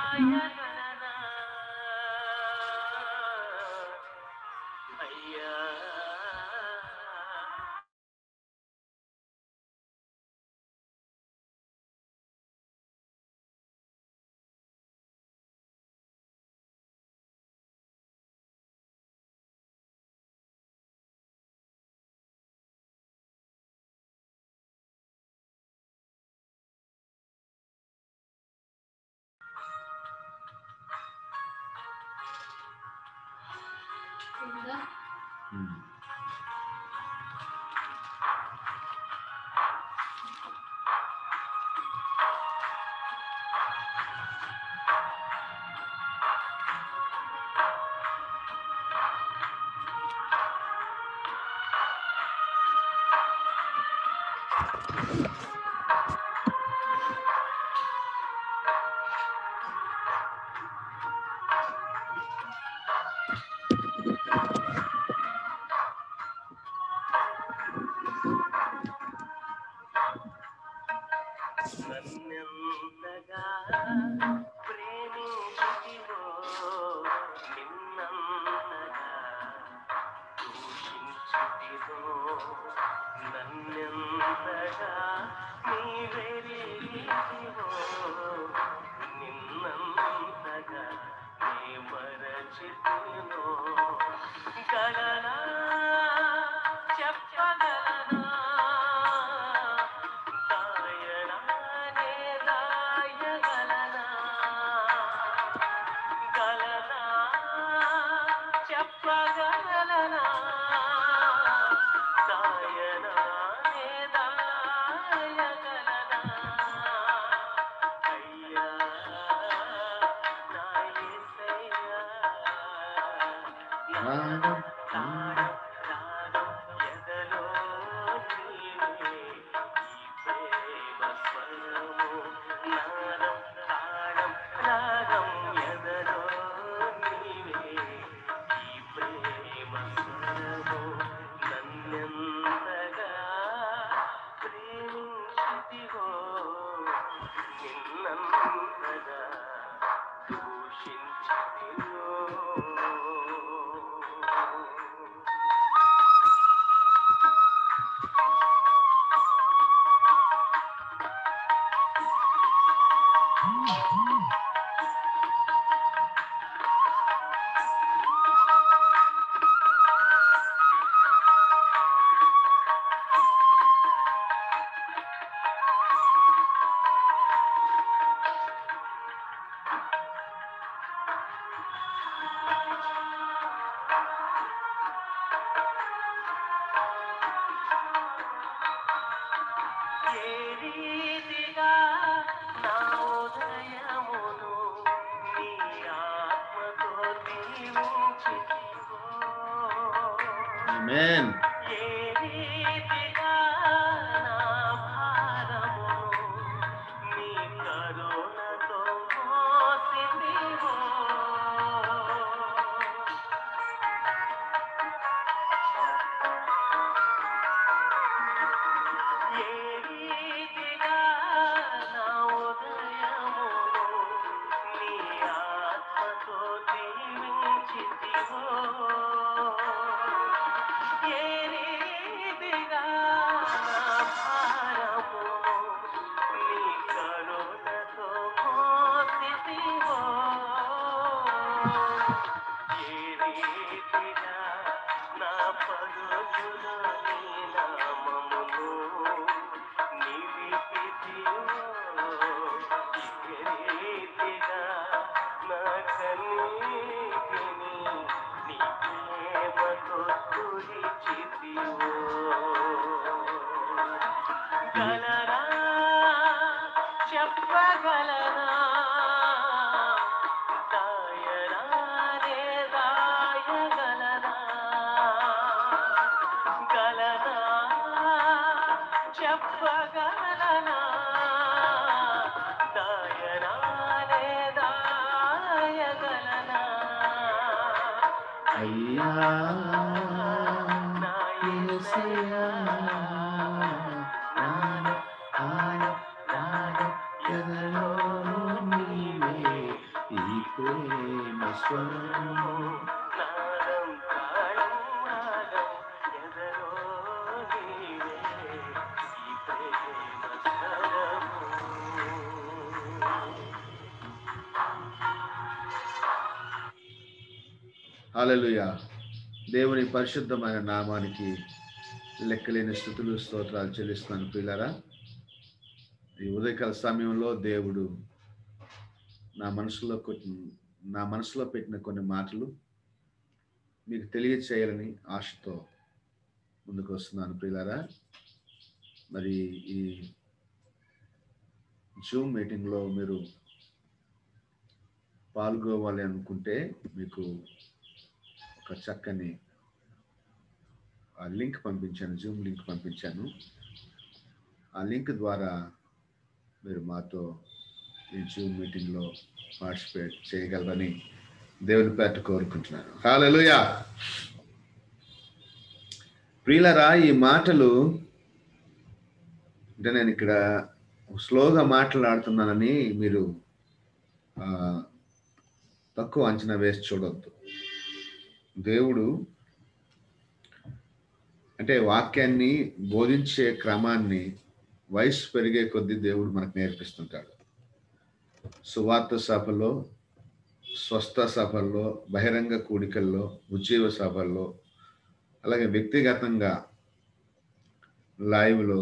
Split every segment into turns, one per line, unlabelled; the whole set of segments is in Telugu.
దాయగలనా అయ్యా
ఉందా?
ఉమ్.
నన్నెంతగా ప్రేమించితివో నిన్నంతగా దూషించితివో నన్నెంతగా నీవెరిగితివో నిన్నంతగా నీ మరచితినో గలనా చెప్పగలనా దాయనానే దాయగలనా గలనా చెప్పగలనా దాయనానే దాయగలనా అయ్యా నా యేసయ్యా
రాగం,
తాళం రాగం ఎదలో నీవే ఈ ప్రేమ స్వరము నాదం తాళం రాగం ఎదలో నీవే ఈ ప్రేమ స్వరము నన్నెంతగా ప్రేమించితివో నిన్నంతగా దూషించితివో ఏ రీతిగా నా ఉదయమును నీ ఆత్మతో దీవించితివో.
ఆమేన్
ఏ రీతిగా నా భారమును నీ కరుణతో మోసితివో. ఏ రీతిగా నా ఉదయమును నీ ఆత్మతో దీవించితివో. ఏ రీతిగా నా భారమును నీ కరుణతో మోసితివో. ఏ రీతిగా నా పరుగులో నీ నామమును నిలిపితివో. ఏ రీతిగా నా కన్నీటిని నీ ప్రేమతో తుడిచితివో. గలనా చెప్పగలనా దాయరానే దాయగలనా గలనా చెప్పగలనా దాయరానే దాయగలనా
అయ్యా
నా
యేసయ్యా, నాలో, నాలో, నాలో ఎదలో నీవే ప్రేమ స్వరము
నాదం తాళం రాగం ఎదరో నీవే ఈ ప్రేమ స్వరము
హల్లెలూయా దేవుని పరిశుద్ధమైన నామానికి లెక్కలేని స్థుతులు స్తోత్రాలు చెల్లిస్తున్నాను ప్రియులారా ఈ ఉదయకాల సమయంలో దేవుడు నా మనసులో కొన్ని నా మనసులో పెట్టిన కొన్ని మాటలు మీకు తెలియచేయాలని ఆశతో ముందుకు వస్తున్నాను ప్రియులారా మరి ఈ జూమ్ మీటింగ్లో మీరు పాల్గొవాలి అనుకుంటే మీకు ఒక చక్కని ఆ లింక్ పంపించాను జూమ్ లింక్ పంపించాను ఆ లింక్ ద్వారా మీరు మాతో ఈ జూమ్ మీటింగ్లో పార్టిసిపేట్ చేయగలరని దేవుని పేట కోరుకుంటున్నాను హాలలుయా ప్రియులరా ఈ మాటలు అంటే నేను ఇక్కడ స్లోగా మాట్లాడుతున్నానని మీరు ఆ, తక్కువ అంచనా వేసి చూడొద్దు దేవుడు అంటే వాక్యాన్ని బోధించే క్రమాన్ని వయసు పెరిగే కొద్దీ దేవుడు మనకు నేర్పిస్తుంటాడు సువార్త సభలో స్వస్థ సభల్లో బహిరంగ కూడికల్లో ఉద్యోగ సభల్లో అలాగే వ్యక్తిగతంగా లైవ్లో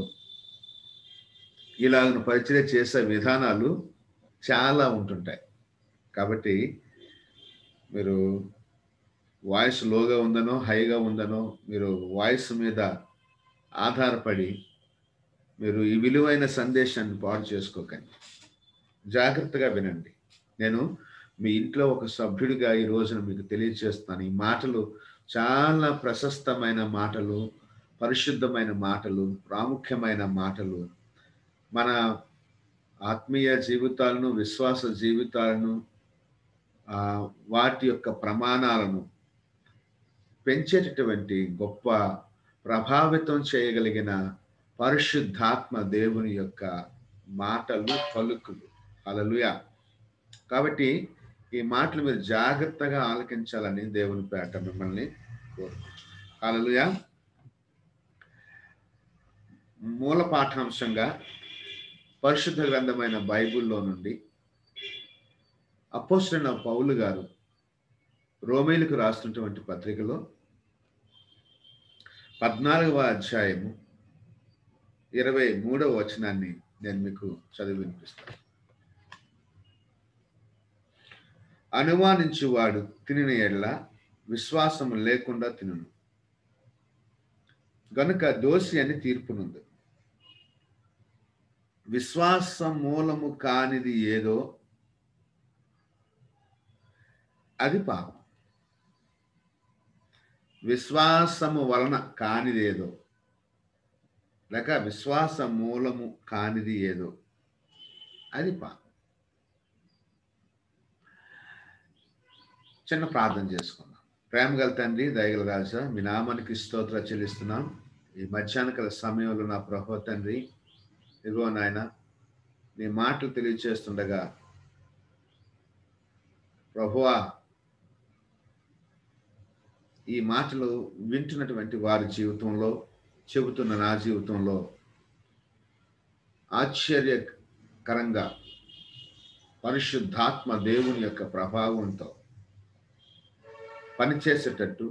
ఇలాగ పరిచయం చేసే విధానాలు చాలా ఉంటుంటాయి కాబట్టి మీరు వాయిస్ లోగా ఉందనో హైగా ఉందనో మీరు వాయిస్ మీద ఆధారపడి మీరు ఈ విలువైన సందేశాన్ని పాడు చేసుకోకండి జాగ్రత్తగా వినండి నేను మీ ఇంట్లో ఒక సభ్యుడిగా ఈ రోజున మీకు తెలియజేస్తాను ఈ మాటలు చాలా ప్రశస్తమైన మాటలు పరిశుద్ధమైన మాటలు ప్రాముఖ్యమైన మాటలు మన ఆత్మీయ జీవితాలను విశ్వాస జీవితాలను ఆ, వాటి యొక్క ప్రమాణాలను పెంచేటటువంటి గొప్ప ప్రభావితం చేయగలిగిన పరిశుద్ధాత్మ దేవుని యొక్క మాటలు పలుకులు అలలుయ కాబట్టి ఈ మాటలు మీరు జాగ్రత్తగా ఆలకించాలని దేవుని పేట మిమ్మల్ని కోరుకుంటున్నాను అలలుయ మూల పాఠాంశంగా పరిశుద్ధ గ్రంథమైన బైబిల్లో నుండి అపోస్టైన పౌలు గారు రోమేలకు రాస్తున్నటువంటి పత్రికలో పద్నాలుగవ అధ్యాయము ఇరవై మూడవ వచనాన్ని నేను మీకు చదివి వినిపిస్తాను అనుమానించువాడు తినిన ఎడల విశ్వాసము లేకుండా తినును గనుక దోషి అని తీర్పునుంది విశ్వాస మూలము కానిది ఏదో అది పాపం విశ్వాసము వలన కానిదేదో లేక విశ్వాస మూలము కానిది ఏదో అది పాపం చిన్న ప్రార్థన చేసుకుందాం ప్రేమ గల తండ్రి దయగల రాజా మీ నామానికి స్తోత్ర చెల్లిస్తున్నాం ఈ మధ్యాహ్నకాల సమయంలో నా ప్రభు తండ్రి ఇదిగో నాయన నీ మాటలు తెలియచేస్తుండగా ప్రభువా ఈ మాటలు వింటున్నటువంటి వారి జీవితంలో చెబుతున్న నా జీవితంలో ఆశ్చర్యకరంగా పరిశుద్ధాత్మ దేవుని యొక్క ప్రభావంతో పనిచేసేటట్టు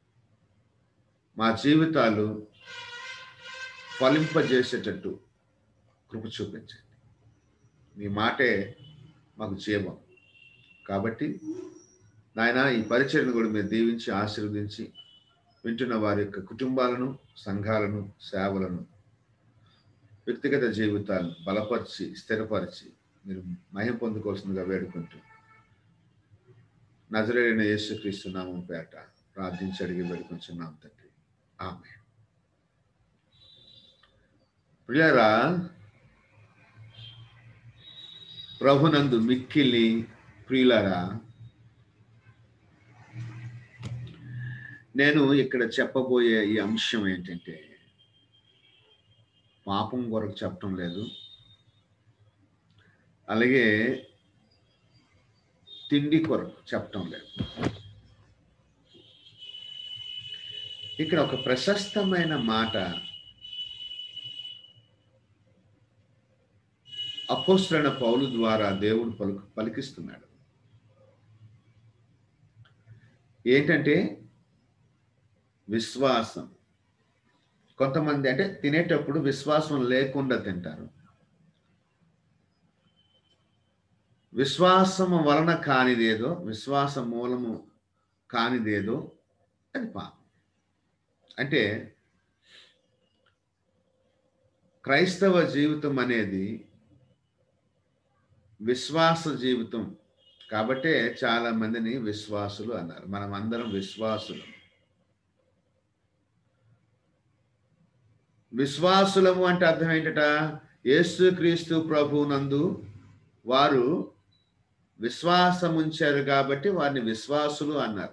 మా జీవితాలు ఫలింపజేసేటట్టు కృప చూపించండి మీ మాటే మాకు జీవం కాబట్టి నాయన ఈ పరిచయను కూడా మీరు దీవించి ఆశీర్వదించి వింటున్న వారి యొక్క కుటుంబాలను సంఘాలను సేవలను వ్యక్తిగత జీవితాలను బలపరిచి స్థిరపరిచి మీరు మహిమ పొందుకోవాల్సిందిగా వేడుకుంటూ నజరైన యేసుక్రీస్తు నామం పేట ప్రార్థించి అడిగి వేడుకుంటున్నాం తండ్రి ఆమె ప్రియారా ప్రభునందు మిక్కిలి ప్రియులరా నేను ఇక్కడ చెప్పబోయే ఈ అంశం ఏంటంటే పాపం కొరకు చెప్పటం లేదు అలాగే తిండి కొరకు చెప్పటం లేదు ఇక్కడ ఒక ప్రశస్తమైన మాట అపోస్త్రణ పౌలు ద్వారా దేవుడు పలుకు పలికిస్తున్నాడు ఏంటంటే విశ్వాసం కొంతమంది అంటే తినేటప్పుడు విశ్వాసం లేకుండా తింటారు విశ్వాసము వలన కానిదేదో విశ్వాస మూలము కానిదేదో అది పాపం అంటే క్రైస్తవ జీవితం అనేది విశ్వాస జీవితం కాబట్టే చాలా మందిని విశ్వాసులు అన్నారు మనం అందరం విశ్వాసులు విశ్వాసులము అంటే అర్థం ఏంటట యేసుక్రీస్తు ప్రభునందు వారు విశ్వాసం ఉంచారు కాబట్టి వారిని విశ్వాసులు అన్నారు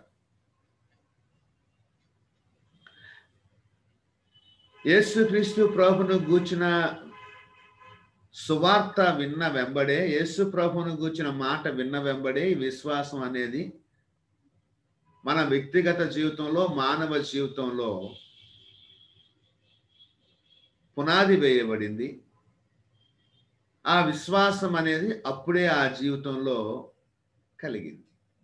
యేసుక్రీస్తు ప్రభును గూర్చిన సువార్త విన్న వెంబడే యేసు ప్రభును గూర్చిన మాట విన్న వెంబడే ఈ విశ్వాసం అనేది మన వ్యక్తిగత జీవితంలో మానవ జీవితంలో పునాది వేయబడింది ఆ విశ్వాసం అనేది అప్పుడే ఆ జీవితంలో కలిగింది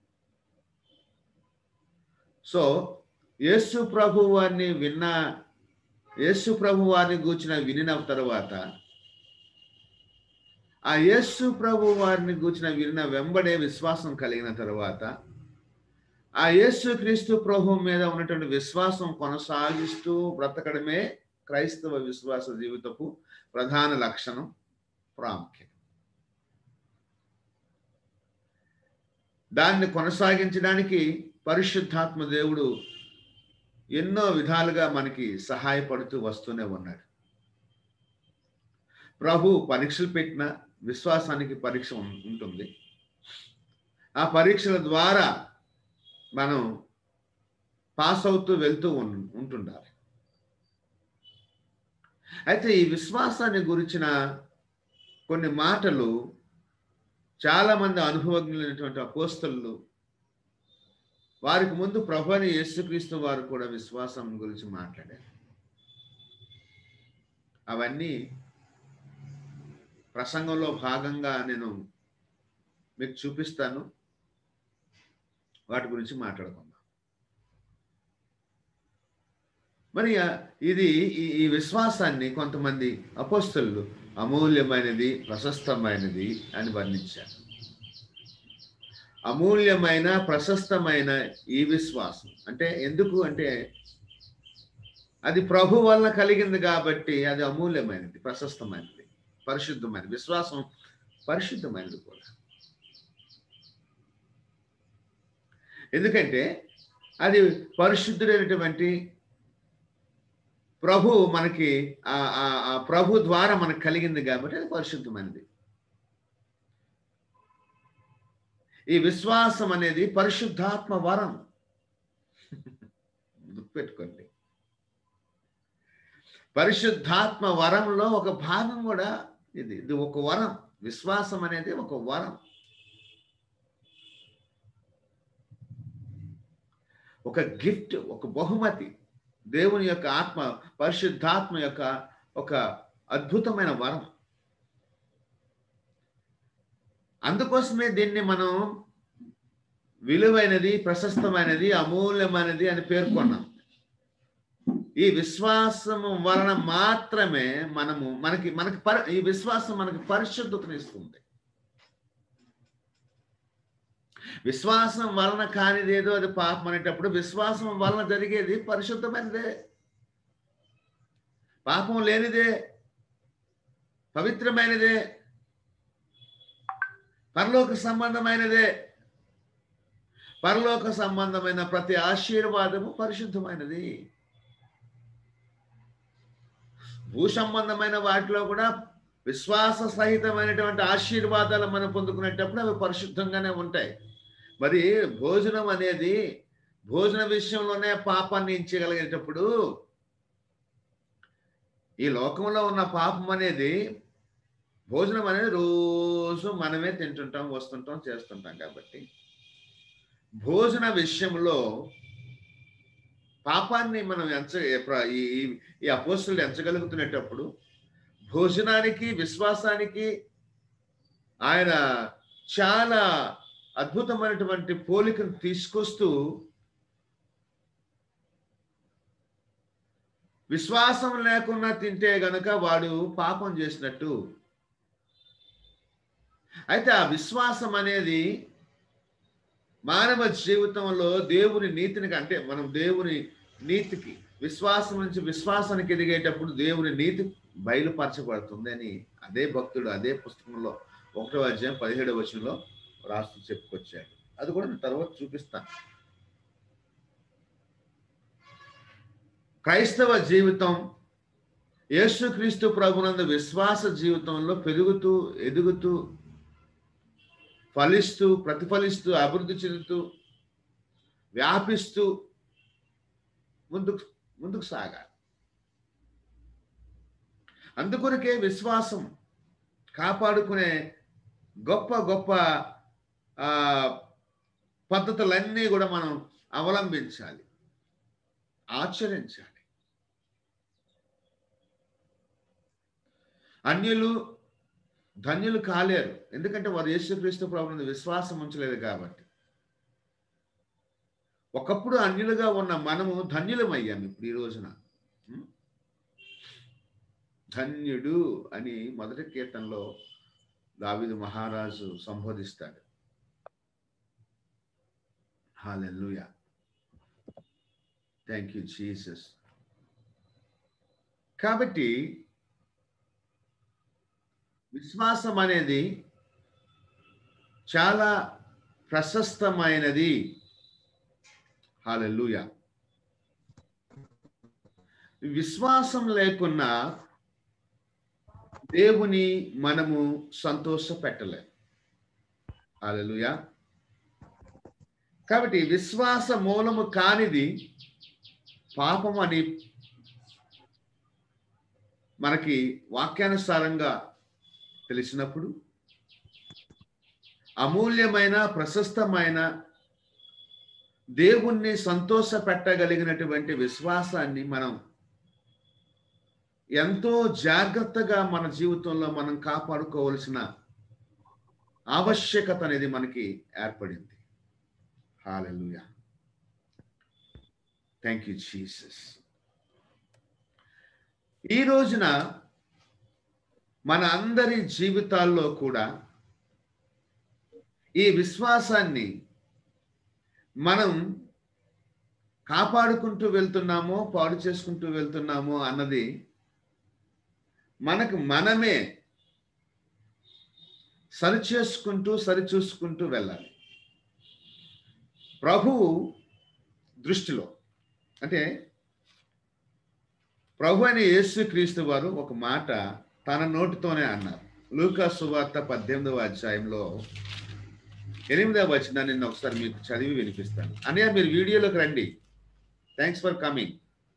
సో యేసు ప్రభు వారిని విన్న యేసు ప్రభు వారిని గూర్చిన వినిన తర్వాత ఆ యేసు ప్రభు వారిని గూర్చిన వినిన వెంబడే విశ్వాసం కలిగిన తర్వాత ఆ యేసు క్రీస్తు ప్రభు మీద ఉన్నటువంటి విశ్వాసం కొనసాగిస్తూ బ్రతకడమే క్రైస్తవ విశ్వాస జీవితపు ప్రధాన లక్షణం ప్రాముఖ్యం దాన్ని కొనసాగించడానికి పరిశుద్ధాత్మ దేవుడు ఎన్నో విధాలుగా మనకి సహాయపడుతూ వస్తూనే ఉన్నాడు ప్రభు పరీక్షలు పెట్టిన విశ్వాసానికి పరీక్ష ఉం- ఉంటుంది ఆ పరీక్షల ద్వారా మనం పాస్ అవుతూ వెళ్తూ ఉం- ఉంటుండాలి అయితే ఈ విశ్వాసాన్ని గురించిన కొన్ని మాటలు చాలా మంది అనుభవజ్ఞులైనటువంటి అపోస్తలు వారికి ముందు ప్రభుని యేసుక్రీస్తు వారు కూడా విశ్వాసం గురించి మాట్లాడారు అవన్నీ ప్రసంగంలో భాగంగా నేను మీకు చూపిస్తాను వాటి గురించి మాట్లాడుకుందాం మరి ఆ- ఇది ఈ- ఈ విశ్వాసాన్ని కొంతమంది అపోస్తలు అమూల్యమైనది ప్రశస్తమైనది అని వర్ణించారు అమూల్యమైన ప్రశస్తమైన ఈ విశ్వాసం అంటే ఎందుకు అంటే అది ప్రభు వలన కలిగింది కాబట్టి అది అమూల్యమైనది ప్రశస్తమైనది పరిశుద్ధమైనది విశ్వాసం పరిశుద్ధమైనది కూడా ఎందుకంటే అది పరిశుద్ధుడైనటువంటి ప్రభు మనకి ఆ ఆ- ఆ ప్రభు ద్వారా మనకు కలిగింది కాబట్టి అది పరిశుద్ధమైనది ఈ విశ్వాసం అనేది పరిశుద్ధాత్మ వరం గుర్తుపెట్టుకోండి పరిశుద్ధాత్మ వరంలో ఒక భాగం కూడా ఇది ఇది ఒక వరం విశ్వాసం అనేది ఒక వరం ఒక గిఫ్ట్ ఒక బహుమతి దేవుని యొక్క ఆత్మ పరిశుద్ధాత్మ యొక్క ఒక అద్భుతమైన వరం అందుకోసమే దీన్ని మనం విలువైనది ప్రశస్తమైనది అమూల్యమైనది అని పేర్కొన్నాం ఈ విశ్వాసము వలన మాత్రమే మనము మనకి మనకి పరి ఈ విశ్వాసం మనకి పరిశుద్ధతను ఇస్తుంది విశ్వాసం వలన కానిదేదో అది పాపం అనేటప్పుడు విశ్వాసం వలన జరిగేది పరిశుద్ధమైనదే పాపం లేనిదే పవిత్రమైనదే పరలోక సంబంధమైనదే పరలోక సంబంధమైన ప్రతి ఆశీర్వాదము పరిశుద్ధమైనది భూ సంబంధమైన వాటిలో కూడా విశ్వాస సహితమైనటువంటి ఆశీర్వాదాలు మనం పొందుకునేటప్పుడు అవి పరిశుద్ధంగానే ఉంటాయి మరి భోజనం అనేది భోజన విషయంలోనే పాపాన్ని ఎంచగలిగేటప్పుడు ఈ లోకంలో ఉన్న పాపం అనేది భోజనం అనేది రోజు మనమే తింటుంటాం వస్తుంటాం చేస్తుంటాం కాబట్టి భోజన విషయంలో పాపాన్ని మనం ఎంచ ప్ర- ఈ ఈ- ఈ అపోస్తులు ఎంచగలుగుతున్నప్పుడు భోజనానికి విశ్వాసానికి ఆయన చాలా అద్భుతమైనటువంటి పోలికను తీసుకొస్తూ విశ్వాసం లేకుండా తింటే గనక వాడు పాపం చేసినట్టు అయితే ఆ విశ్వాసం అనేది మానవ జీవితంలో దేవుని నీతిని అంటే మనం దేవుని నీతికి విశ్వాసం నుంచి విశ్వాసానికి ఎదిగేటప్పుడు దేవుని నీతి బయలుపరచబడుతుంది అని అదే భక్తుడు అదే పుస్తకంలో ఒకటో అధ్యాయం పదిహేడవ వచనంలో రాస్తూ చెప్పుకొచ్చాడు అది కూడా నేను తర్వాత చూపిస్తాను క్రైస్తవ జీవితం యేసుక్రీస్తు ప్రభునందు విశ్వాస జీవితంలో పెరుగుతూ ఎదుగుతూ ఫలిస్తూ ప్రతిఫలిస్తూ అభివృద్ధి చెందుతూ వ్యాపిస్తూ ముందుకు ముందుకు సాగాలి అందుకొరకే విశ్వాసం కాపాడుకునే గొప్ప గొప్ప ఆ, పద్ధతులన్నీ కూడా మనం అవలంబించాలి ఆచరించాలి అన్యులు ధన్యులు కాలేరు ఎందుకంటే వారు యేసుక్రీస్తు ప్రభుత్వం విశ్వాసం ఉంచలేదు కాబట్టి ఒకప్పుడు అన్యులుగా ఉన్న మనము ధన్యులమయ్యాము ఇప్పుడు ఈ రోజున ఉం? ధన్యుడు అని మొదటి కీర్తనలో దావిదు మహారాజు సంబోధిస్తాడు హాలెలూయా థ్యాంక్ యూ జీసస్ కాబట్టి విశ్వాసం అనేది చాలా ప్రశస్తమైనది హాలెలూయా విశ్వాసం లేకున్నా దేవుని మనము సంతోష పెట్టలేం హాలెలూయా కాబట్టి విశ్వాస మూలము కానిది పాపం అని మనకి వాక్యానుసారంగా తెలిసినప్పుడు అమూల్యమైన ప్రశస్తమైన దేవుణ్ణి సంతోష పెట్టగలిగినటువంటి విశ్వాసాన్ని మనం ఎంతో జాగ్రత్తగా మన జీవితంలో మనం కాపాడుకోవలసిన ఆవశ్యకత అనేది మనకి ఏర్పడింది హాలెలూయా థ్యాంక్ యూ జీసస్ ఈ రోజున మన అందరి జీవితాల్లో కూడా ఈ విశ్వాసాన్ని మనం కాపాడుకుంటూ వెళ్తున్నామో పాడు చేసుకుంటూ వెళ్తున్నామో అన్నది మనకు మనమే సరిచేసుకుంటూ సరిచూసుకుంటూ వెళ్ళాలి ప్రభు దృష్టిలో అంటే ప్రభు అని యేసుక్రీస్తు వారు ఒక మాట తన నోటితోనే అన్నారు లూకా సువార్త పద్దెనిమిదవ అధ్యాయంలో ఎనిమిదవ వచనాన్ని నేను ఒకసారి మీకు చదివి వినిపిస్తాను అన్నయ్య మీరు వీడియోలోకి రండి థ్యాంక్స్ ఫర్ కమింగ్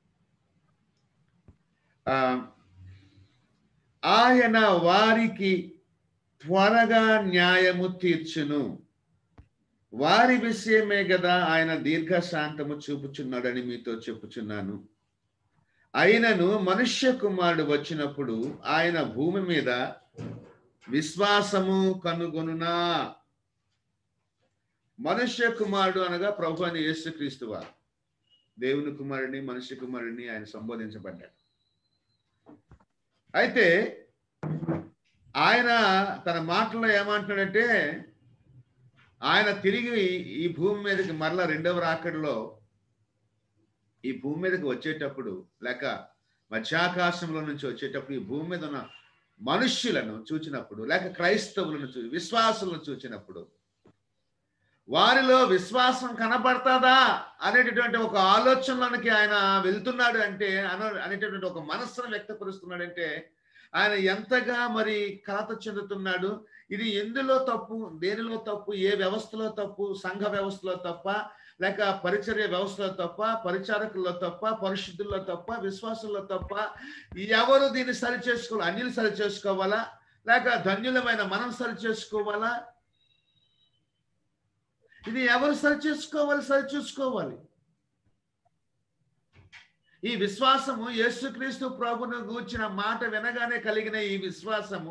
ఆయన వారికి త్వరగా న్యాయము తీర్చును వారి విషయమే కదా ఆయన దీర్ఘశాంతము చూపుచున్నాడని మీతో చెప్పుచున్నాను అయినను మనుష్య కుమారుడు వచ్చినప్పుడు ఆయన భూమి మీద విశ్వాసము కనుగొనునా మనుష్య కుమారుడు అనగా ప్రభు అని యేసుక్రీస్తు వారు దేవుని కుమారుడిని మనుష్య కుమారుడిని ఆయన సంబోధించబడ్డాడు అయితే ఆయన తన మాటల్లో ఏమంటున్నాడంటే ఆయన తిరిగి ఈ భూమి మీదకి మరలా రెండవ రాకడలో ఈ భూమి మీదకి వచ్చేటప్పుడు లేక మధ్యాకాశంలో నుంచి వచ్చేటప్పుడు ఈ భూమి మీద ఉన్న మనుష్యులను చూచినప్పుడు లేక క్రైస్తవులను చూ విశ్వాసులను చూచినప్పుడు వారిలో విశ్వాసం కనబడతాదా అనేటటువంటి ఒక ఆలోచనలోనికి ఆయన వెళ్తున్నాడు అంటే అన అనేటటువంటి ఒక మనస్సును వ్యక్తపరుస్తున్నాడంటే ఆయన ఎంతగా మరి కలత చెందుతున్నాడు ఇది ఎందులో తప్పు దేనిలో తప్పు ఏ వ్యవస్థలో తప్పు సంఘ వ్యవస్థలో తప్ప లేక పరిచర్య వ్యవస్థలో తప్ప పరిచారకుల్లో తప్ప పరిశుద్ధుల్లో తప్ప విశ్వాసంలో తప్ప ఎవరు దీన్ని సరి చేసుకోవాలి అన్యులు సరి చేసుకోవాలా లేక ధన్యులమైన మనం సరి చేసుకోవాలా ఇది ఎవరు సరిచేసుకోవాలి సరిచూసుకోవాలి ఈ విశ్వాసము యేసుక్రీస్తు ప్రభును గూర్చిన మాట వినగానే కలిగిన ఈ విశ్వాసము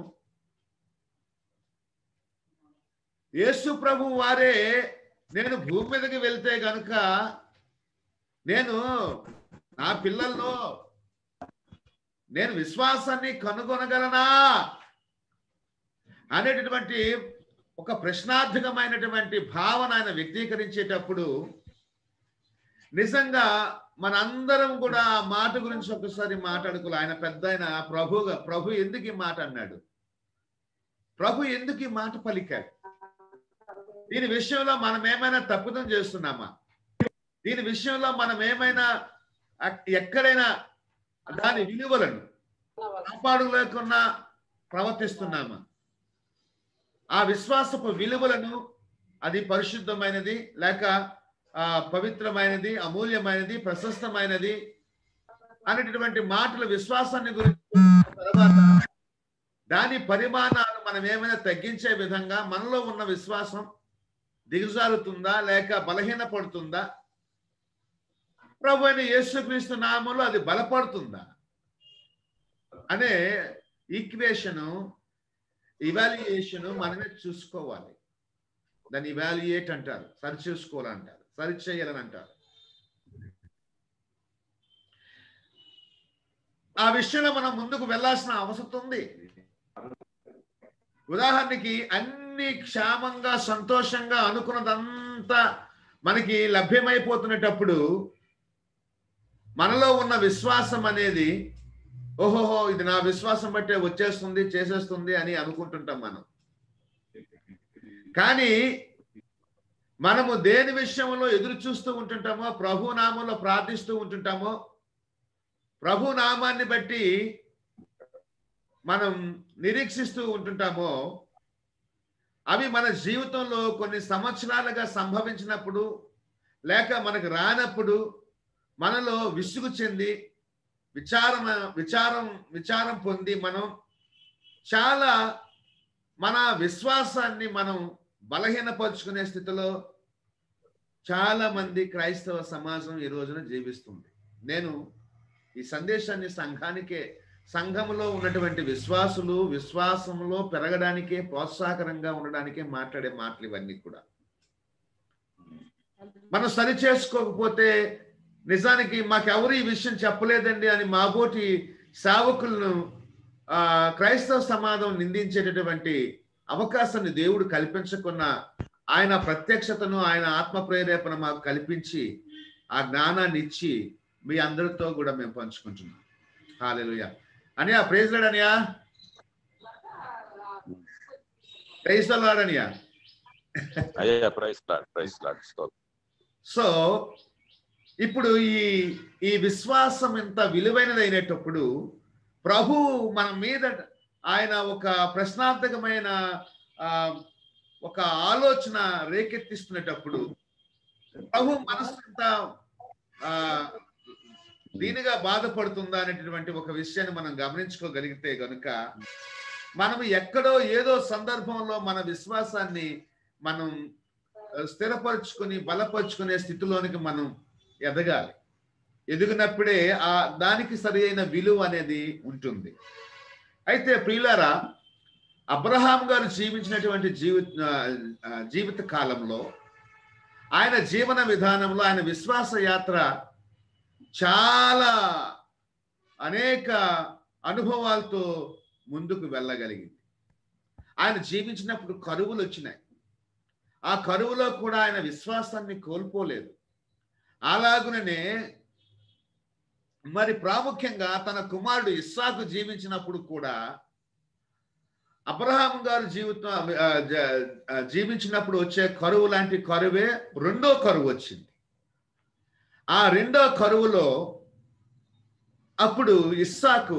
యేసు ప్రభు వారే నేను భూమి మీదకి వెళ్తే గనుక నేను నా పిల్లల్లో నేను విశ్వాసాన్ని కనుగొనగలనా అనేటటువంటి ఒక ప్రశ్నార్థకమైనటువంటి భావన ఆయన వ్యక్తీకరించేటప్పుడు నిజంగా మనందరం కూడా ఆ మాట గురించి ఒకసారి మాట్లాడుకోవాలి ఆయన పెద్ద ఆయన ప్రభుగా ప్రభు ఎందుకు ఈ మాట అన్నాడు ప్రభు ఎందుకు ఈ మాట పలికాడు దీని విషయంలో మనం ఏమైనా తప్పుదం చేస్తున్నామా దీని విషయంలో మనం ఏమైనా అక్- ఎక్కడైనా దాని విలువలను కాపాడులేకున్నా ప్రవర్తిస్తున్నామా ఆ విశ్వాసపు విలువలను అది పరిశుద్ధమైనది లేక ఆ, పవిత్రమైనది అమూల్యమైనది ప్రశస్తమైనది అనేటటువంటి మాటల విశ్వాసాన్ని గురించి తర్వాత దాని పరిమాణాలు మనం ఏమైనా తగ్గించే విధంగా మనలో ఉన్న విశ్వాసం దిగజారుతుందా లేక బలహీనపడుతుందా ప్రభు అయిన యేసుక్రీస్తు నామంలో అది బలపడుతుందా అనే ఈక్వేషను ఇవాల్యుయేషన్ మనమే చూసుకోవాలి దాన్ని ఇవాల్యుయేట్ అంటారు సరి చూసుకోవాలంటారు సరి చేయాలని అంటారు ఆ విషయంలో మనం ముందుకు వెళ్ళాల్సిన అవసరం ఉంది ఉదాహరణకి అన్ని క్షేమంగా సంతోషంగా అనుకున్నదంతా మనకి లభ్యమైపోతున్నటప్పుడు మనలో ఉన్న విశ్వాసం అనేది ఓహోహో ఇది నా విశ్వాసం బట్టే వచ్చేస్తుంది చేసేస్తుంది అని అనుకుంటుంటాం మనం కానీ మనము దేని విషయంలో ఎదురు చూస్తూ ఉంటుంటామో ప్రభు నామంలో ప్రార్థిస్తూ ఉంటుంటామో ప్రభు నామాన్ని బట్టి మనం నిరీక్షిస్తూ ఉంటుంటామో అవి మన జీవితంలో కొన్ని సంవత్సరాలుగా సంభవించినప్పుడు లేక మనకు రానప్పుడు మనలో విసుగు చెంది విచారం విచారం విచారం పొంది మనం చాలా మన విశ్వాసాన్ని మనం బలహీనపరుచుకునే స్థితిలో చాలా మంది క్రైస్తవ సమాజం ఈ రోజున జీవిస్తుంది నేను ఈ సందేశాన్ని సంఘానికే సంఘంలో ఉన్నటువంటి విశ్వాసులు విశ్వాసంలో పెరగడానికే ప్రోత్సాహకరంగా ఉండడానికే మాట్లాడే మాటలు ఇవన్నీ కూడా మనం సరి చేసుకోకపోతే నిజానికి మాకెవరు ఈ విషయం చెప్పలేదండి అని మాబోటి సేవకులను ఆ క్రైస్తవ సమాజం నిందించేటటువంటి అవకాశాన్ని దేవుడు కల్పించకున్న ఆయన ప్రత్యక్షతను ఆయన ఆత్మ ప్రేరేపణ మాకు కల్పించి ఆ జ్ఞానాన్ని ఇచ్చి మీ అందరితో కూడా మేము పంచుకుంటున్నాం హాలెలుయ అనియా ప్రైజ్ అనియా ప్రైజ్ అనియా
అయ్యా praise Lord praise Lord
so ఇప్పుడు ఈ ఈ విశ్వాసం ఎంత విలువైనదైనటప్పుడు ప్రభు మన మీద ఆయన ఒక ప్రశ్నార్థకమైన ఆ, ఒక ఆలోచన రేకెత్తిస్తున్నటప్పుడు ప్రభు మనసు ఎంత ఆ, దీనిగా బాధపడుతుందా అనేటటువంటి ఒక విషయాన్ని మనం గమనించుకోగలిగితే గనుక మనం ఎక్కడో ఏదో సందర్భంలో మన విశ్వాసాన్ని మనం ఆ, స్థిరపరుచుకుని బలపరుచుకునే స్థితిలోనికి మనం ఎదగాలి ఎదిగినప్పుడే ఆ దానికి సరి అయిన విలువ అనేది ఉంటుంది అయితే ప్రియులారా అబ్రహాం గారు జీవించినటువంటి జీవి ఆ, ఆ, జీవిత కాలంలో ఆయన జీవన విధానంలో ఆయన విశ్వాస యాత్ర చాలా అనేక అనుభవాలతో ముందుకు వెళ్ళగలిగింది ఆయన జీవించినప్పుడు కరువులు వచ్చినాయి ఆ కరువులో కూడా ఆయన విశ్వాసాన్ని కోల్పోలేదు అలాగుననే మరి ప్రాముఖ్యంగా తన కుమారుడు ఇస్సాకు జీవించినప్పుడు కూడా అబ్రహాం గారు జీవితం ఆ, జ- ఆ, జీవించినప్పుడు వచ్చే కరువు లాంటి కరువే రెండో కరువు వచ్చింది ఆ రెండో కరువులో అప్పుడు ఇస్సాకు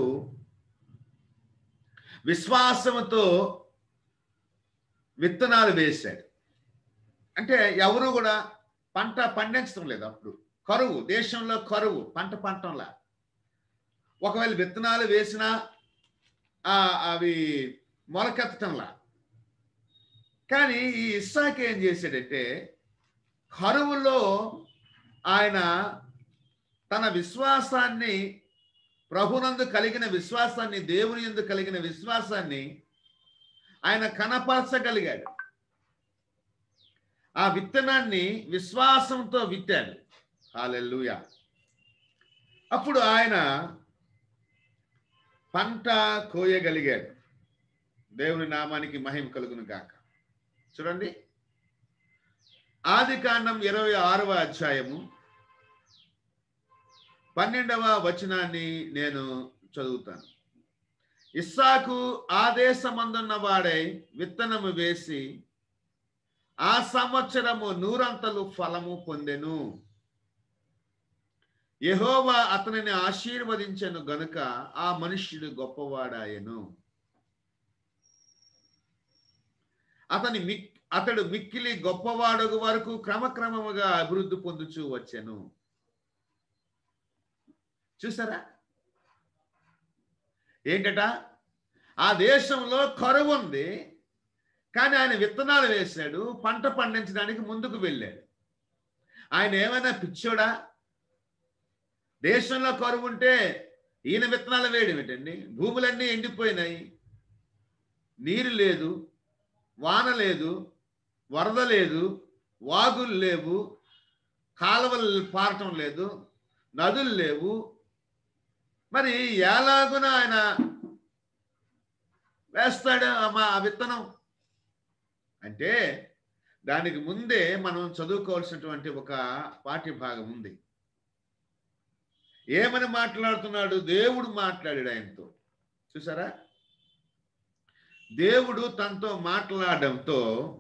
విశ్వాసంతో విత్తనాలు వేశాడు అంటే ఎవరు కూడా పంట పండించడం లేదు అప్పుడు కరువు దేశంలో కరువు పంట పంటంలా ఒకవేళ విత్తనాలు వేసినా ఆ, అవి మొలకెత్తటంలా కానీ ఈ ఇస్సాక్ ఏం చేశాడంటే కరువులో ఆయన తన విశ్వాసాన్ని ప్రభునందు కలిగిన విశ్వాసాన్ని దేవుని యందు కలిగిన విశ్వాసాన్ని ఆయన కనపరచగలిగాడు ఆ విత్తనాన్ని విశ్వాసంతో విత్తాడు హాలెల్లుయా అప్పుడు ఆయన పంట కోయగలిగాడు దేవుని నామానికి మహిమ కలుగును గాక చూడండి ఆది కాండం ఇరవై ఆరవ అధ్యాయము పన్నెండవ వచనాన్ని నేను చదువుతాను ఇస్సాకు ఆదేశమందున్న వాడై విత్తనము వేసి ఆ సంవత్సరము నూరంతలు ఫలము పొందెను యెహోవా అతనిని ఆశీర్వదించెను గనుక ఆ మనుష్యుడు గొప్పవాడాయను అతని మిక్ అతడు మిక్కిలి గొప్పవాడగు వరకు క్రమక్రమముగా అభివృద్ధి పొందుచూ వచ్చెను చూసారా ఏంటట ఆ దేశంలో కరువు ఉంది కానీ ఆయన విత్తనాలు వేశాడు పంట పండించడానికి ముందుకు వెళ్ళాడు ఆయన ఏమైనా పిచ్చోడా దేశంలో కరువు ఉంటే ఈయన విత్తనాలు వేయడం ఏంటండి భూములన్నీ ఎండిపోయినాయి నీరు లేదు వాన లేదు వరద లేదు వాగులు లేవు కాలువలు పారటం లేదు నదులు లేవు మరి ఎలాగున ఆయన వేస్తాడు ఆ మా ఆ విత్తనం అంటే దానికి ముందే మనం చదువుకోవాల్సినటువంటి ఒక పాఠ్య భాగం ఉంది ఏమని మాట్లాడుతున్నాడు దేవుడు మాట్లాడాడు ఆయనతో చూసారా దేవుడు తనతో మాట్లాడడంతో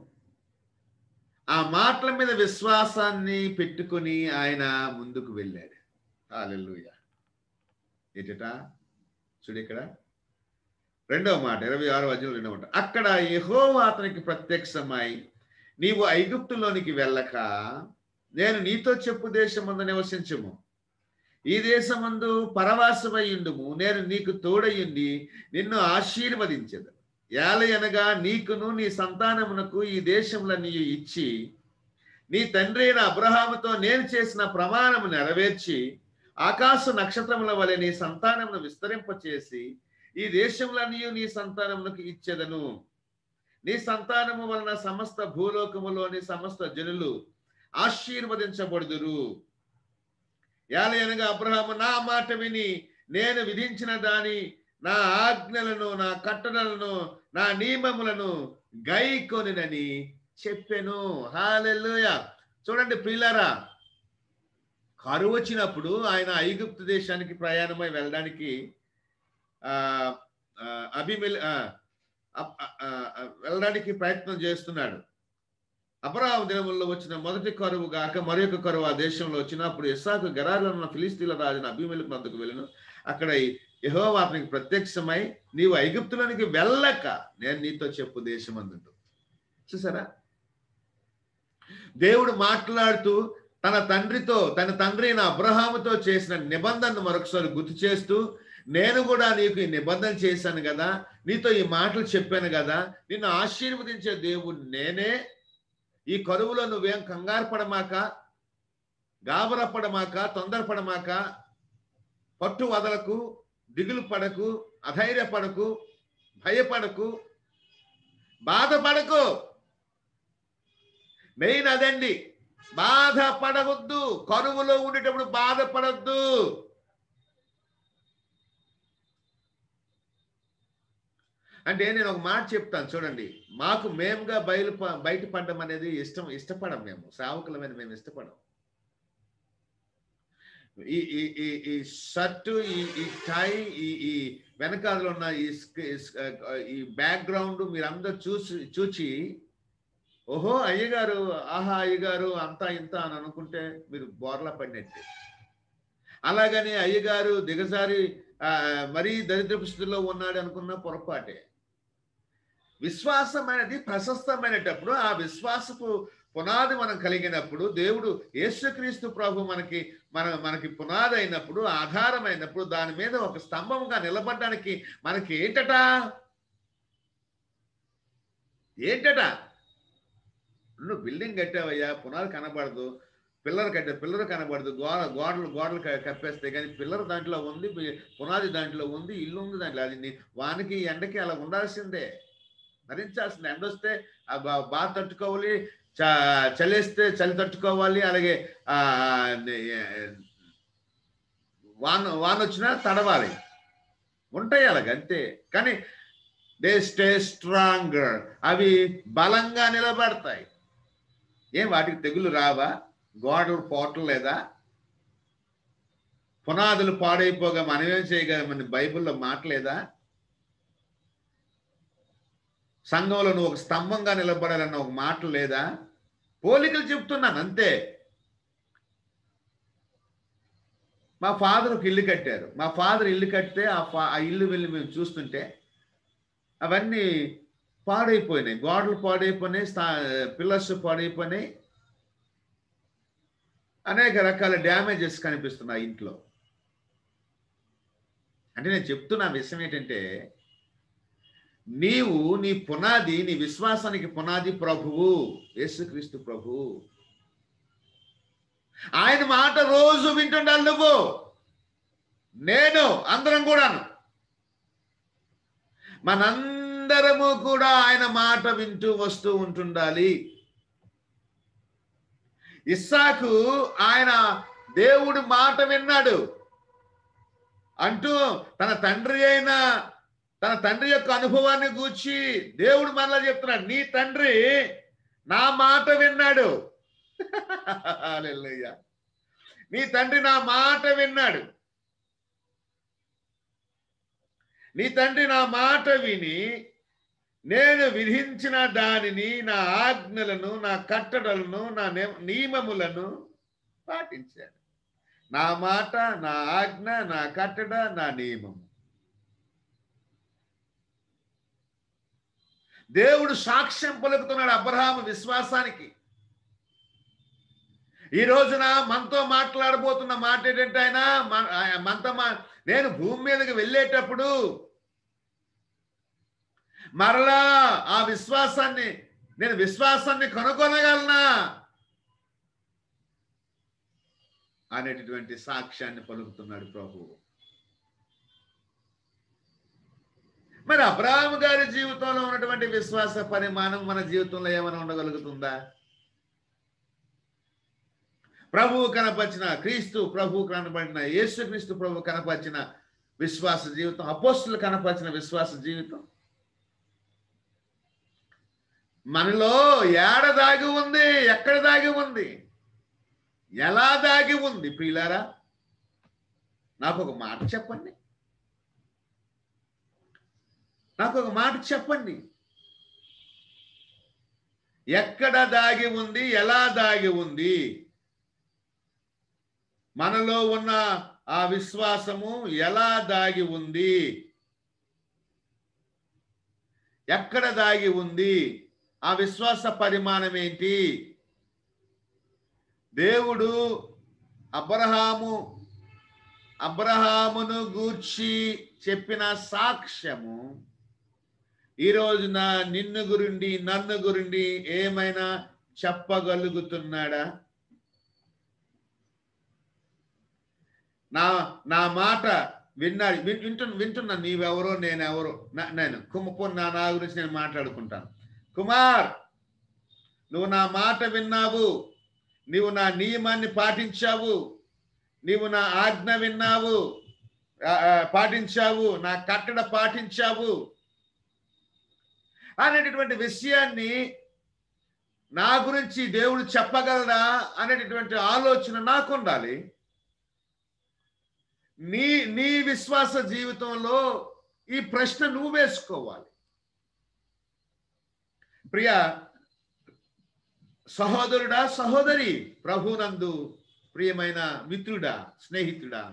ఆ మాటల మీద విశ్వాసాన్ని పెట్టుకొని ఆయన ముందుకు వెళ్ళాడు హాలెల్లుయ ఏంటట చూడు ఇక్కడ రెండవ మాట ఇరవై ఆరో అధ్యాయం రెండవ మాట అక్కడ యెహోవా అతనికి ప్రత్యక్షమై నీవు ఐగుప్తులోనికి వెళ్ళక నేను నీతో చెప్పు దేశమందు నివసించము ఈ దేశమందు పరవాసమయ్యుండుము నేను నీకు తోడయ్యుండి నిన్ను ఆశీర్వదించదు ఏలయనగా నీకును నీ సంతానమునకు ఈ దేశంలో నీ ఇచ్చి నీ తండ్రి అయిన అబ్రహాముతో నేను చేసిన ప్రమాణము నెరవేర్చి ఆకాశ నక్షత్రముల వలె నీ సంతానమును విస్తరింపచేసి ఈ దేశంలోని నీ సంతానమునకు ఇచ్చేదను నీ సంతానము వలన సమస్త భూలోకములోని సమస్త జనులు ఆశీర్వదించబడుదురు ఏలయనగా అబ్రహాము నా మాట విని నేను విధించిన దాని నా ఆజ్ఞలను నా కట్టడలను నా నియమములను గైకొనినని చెప్పెను హాలెల్లుయ చూడండి ప్రియులారా కరువు వచ్చినప్పుడు ఆయన ఐగుప్తు దేశానికి ప్రయాణమై వెళ్ళడానికి ఆ ఆ, అభిమిల్ ఆ, అప్- ఆ, ఆ, వెళ్ళడానికి ప్రయత్నం చేస్తున్నాడు అపరావు దినముల్లో వచ్చిన మొదటి కరువు గాక మరొక కరువు ఆ దేశంలో వచ్చినప్పుడు ఇస్సాకు గరారులో ఉన్న ఫిలిస్తీన్ల రాజున అభిమేలకు మందుకు వెళ్ళను అక్కడ యెహోవా అతనికి ప్రత్యక్షమై నీవు ఐగుప్తులోనికి వెళ్ళక నేను నీతో చెప్పు దేశమందు చూసారా దేవుడు మాట్లాడుతూ తన తండ్రితో తన తండ్రి అయిన అబ్రహాముతో చేసిన నిబంధనను మరొకసారి గుర్తు చేస్తూ నేను కూడా నీకు ఈ నిబంధన చేశాను కదా నీతో ఈ మాటలు చెప్పాను కదా నిన్ను ఆశీర్వదించే దేవుడు నేనే ఈ కరువులో నువ్వేం కంగారు పడమాక గాబరపడమాక తొందరపడమాక పట్టు వదలకు దిగులు పడకు అధైర్యపడకు భయపడకు బాధపడకు మెయిన్ అదండి బాధపడవద్దు కరువులో ఉండేటప్పుడు బాధపడద్దు అంటే నేను ఒక మాట చెప్తాను చూడండి మాకు మేముగా బయలు ప- బయటపడడం అనేది ఇష్టం ఇష్టపడం మేము సేవకులమైన మేము ఇష్టపడం ఈ ఈ ఈ ఈ షర్టు ఈ ఈ టై ఈ ఈ వెనకాలలో ఉన్న ఈ స్క- ఈ స్క- ఈ బ్యాక్గ్రౌండ్ మీరందరూ చూసి చూచి ఓహో అయ్యగారు ఆహా అయ్యగారు అంతా ఇంత అని అనుకుంటే మీరు బోర్లా పడినట్టే అలాగని అయ్యగారు దిగజారి ఆ, మరీ దరిద్రపు స్థితిలో ఉన్నాడు అనుకున్న పొరపాటే విశ్వాసం అనేది ప్రశస్తమైనటప్పుడు ఆ విశ్వాసపు పునాది మనం కలిగినప్పుడు దేవుడు యేసుక్రీస్తు ప్రభు మనకి మన మనకి పునాది అయినప్పుడు ఆధారం అయినప్పుడు దాని మీద ఒక స్తంభముగా నిలబడడానికి మనకి ఏంటట ఏంటట నువ్వు బిల్డింగ్ కట్టావయ్యా పునాది కనబడదు పిల్లర్ కట్టే పిల్లర్ కనబడదు గోడ గోడలు గోడలు క- కప్పేస్తాయి కానీ పిల్లర్ దాంట్లో ఉంది పి- పునాది దాంట్లో ఉంది ఇల్లు ఉంది దాంట్లో అది నీ- వానికి ఎండకి అలా ఉండాల్సిందే భరించాల్సిందే ఎండ వస్తే ఆ బా- బాగా తట్టుకోవాలి చ- చలేస్తే చలి తట్టుకోవాలి అలాగే ఆ నే- వాన వాన వచ్చినా తడవాలి ఉంటాయి అలాగ అంతే కానీ దే స్టే స్ట్రాంగర్ అవి బలంగా నిలబడతాయి ఏం వాటికి తెగులు రావా గోడలు పోవట్లేదా పునాదులు పాడైపోగా మనమేం చేయగలమని బైబిల్లో మాటలేదా సంఘంలో నువ్వు ఒక స్తంభంగా నిలబడాలన్న ఒక మాట లేదా పోలికలు చెప్తున్నాను అంతే మా ఫాదర్ ఒక ఇల్లు కట్టారు మా ఫాదర్ ఇల్లు కడితే ఆ ఫా ఆ ఇల్లు వెళ్ళి మేము చూస్తుంటే అవన్నీ పాడైపోయినాయి గోడలు పాడైపోయినాయి స్థా పిల్లర్స్ పాడైపోయినాయి అనేక రకాల డ్యామేజెస్ కనిపిస్తున్నాయి ఇంట్లో అంటే నేను చెప్తున్న విషయం ఏంటంటే నీవు నీ పునాది నీ విశ్వాసానికి పునాది ప్రభువు యేసుక్రీస్తు ప్రభువు ఆయన మాట రోజు వింటుండాలి నువ్వు నేను అందరం కూడాను మనందరము కూడా ఆయన మాట వింటూ వస్తూ ఉంటుండాలి ఇస్సాకు ఆయన దేవుడి మాట విన్నాడు అంటూ తన తండ్రి అయిన తన తండ్రి యొక్క అనుభవాన్ని గూర్చి దేవుడు మరలా చెప్తున్నాడు నీ తండ్రి నా మాట విన్నాడు హల్లెలూయా. నీ తండ్రి నా మాట విన్నాడు నీ తండ్రి నా మాట విని నేను విధించిన దానిని నా ఆజ్ఞలను నా కట్టడలను నా నియ- నియమములను పాటించాను నా మాట నా ఆజ్ఞ నా కట్టడ నా నియమము దేవుడు సాక్ష్యం పలుకుతున్నాడు అబ్రహాము విశ్వాసానికి ఈ రోజున మనతో మాట్లాడబోతున్న మాట ఏంటంటే ఆయన మన- ఆయన మనతో మా నేను భూమి మీదకి వెళ్ళేటప్పుడు మరలా ఆ విశ్వాసాన్ని నేను విశ్వాసాన్ని కనుగొనగలనా అనేటటువంటి సాక్ష్యాన్ని పలుకుతున్నాడు ప్రభువు మరి అబ్రాహం గారి జీవితంలో ఉన్నటువంటి విశ్వాస పరిమాణం మన జీవితంలో ఏమైనా ఉండగలుగుతుందా ప్రభువు కనపరిచిన క్రీస్తు ప్రభువు కనపడిన యేసుక్రీస్తు ప్రభు కనపరిచిన విశ్వాస జీవితం అపోస్తులు కనపరిచిన విశ్వాస జీవితం మనలో ఏడ దాగి ఉంది ఎక్కడ దాగి ఉంది ఎలా దాగి ఉంది ప్రియులారా నాకు ఒక మాట చెప్పండి నాకు ఒక మాట చెప్పండి ఎక్కడ దాగి ఉంది ఎలా దాగి ఉంది మనలో ఉన్న ఆ విశ్వాసము ఎలా దాగి ఉంది ఎక్కడ దాగి ఉంది ఆ విశ్వాస పరిమాణం ఏంటి దేవుడు అబ్రహాము అబ్రహామును గూర్చి చెప్పిన సాక్ష్యము ఈ రోజున నిన్ను గురుండి నన్ను గురుండి ఏమైనా చెప్పగలుగుతున్నాడా నా నా మాట విన్నాడు విన్- వింటున్న వింటున్నా నీవెవరో నేనెవరో నా- నేను కుమ్మపో నా నా గురించి నేను మాట్లాడుకుంటాను కుమార్ నువ్వు నా మాట విన్నావు నీవు నా నియమాన్ని పాటించావు నీవు నా ఆజ్ఞ విన్నావు ఆ, ఆ, పాటించావు నా కట్టడ పాటించావు అనేటటువంటి విషయాన్ని నా గురించి దేవుడు చెప్పగలడా అనేటటువంటి ఆలోచన నాకు ఉండాలి నీ నీ విశ్వాస జీవితంలో ఈ ప్రశ్న నువ్వు వేసుకోవాలి ప్రియ సహోదరుడా సహోదరి ప్రభునందు ప్రియమైన మిత్రుడా స్నేహితుడా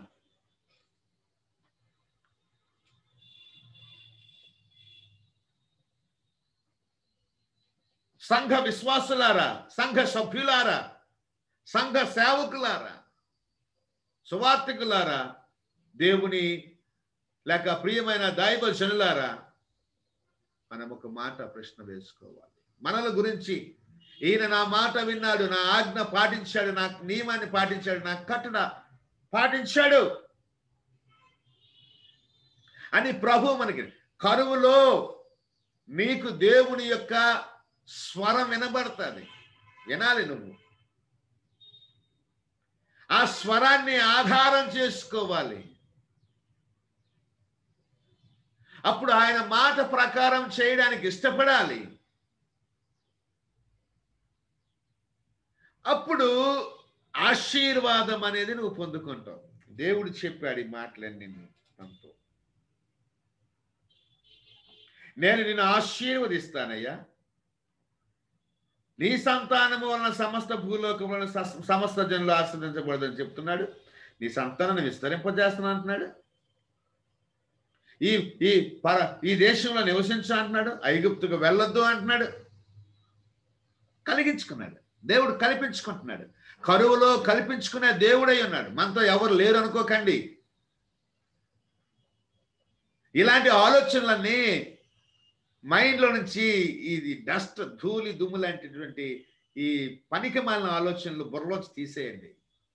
సంఘ విశ్వాసులారా సంఘ సభ్యులారా సంఘ సేవకులారా సువార్తికులారా దేవుని లేక ప్రియమైన దైవ జనులారా మనం ఒక మాట ప్రశ్న వేసుకోవాలి మనల గురించి ఈయన నా మాట విన్నాడు నా ఆజ్ఞ పాటించాడు నా నియమాన్ని పాటించాడు నా కట్టున పాటించాడు అని ప్రభు మనకి కరువులో నీకు దేవుని యొక్క స్వరం వినబడుతుంది వినాలి నువ్వు ఆ స్వరాన్ని ఆధారం చేసుకోవాలి అప్పుడు ఆయన మాట ప్రకారం చేయడానికి ఇష్టపడాలి అప్పుడు ఆశీర్వాదం అనేది నువ్వు పొందుకుంటావు దేవుడు చెప్పాడు ఈ మాటలన్నీ మనతో నేను నిన్ను ఆశీర్వదిస్తానయ్యా నీ సంతానము వలన సమస్త భూలోకం వలన స- సమస్త జనులు ఆశ్రదించబడదని చెప్తున్నాడు నీ సంతానాన్ని విస్తరింపజేస్తున్నా అంటున్నాడు ఈ ఈ పర ఈ దేశంలో నివసించు అంటున్నాడు ఐగుప్తుకు వెళ్ళొద్దు అంటున్నాడు కలిగించుకున్నాడు దేవుడు కల్పించుకుంటున్నాడు కరువులో కల్పించుకునే దేవుడై ఉన్నాడు మనతో ఎవరు లేరు అనుకోకండి ఇలాంటి ఆలోచనలన్నీ మైండ్లో నుంచి ఇది డస్ట్ ధూళి దుమ్ము లాంటిటువంటి ఈ పనికి మాలిన ఆలోచనలు బుర్రలోంచి తీసేయండి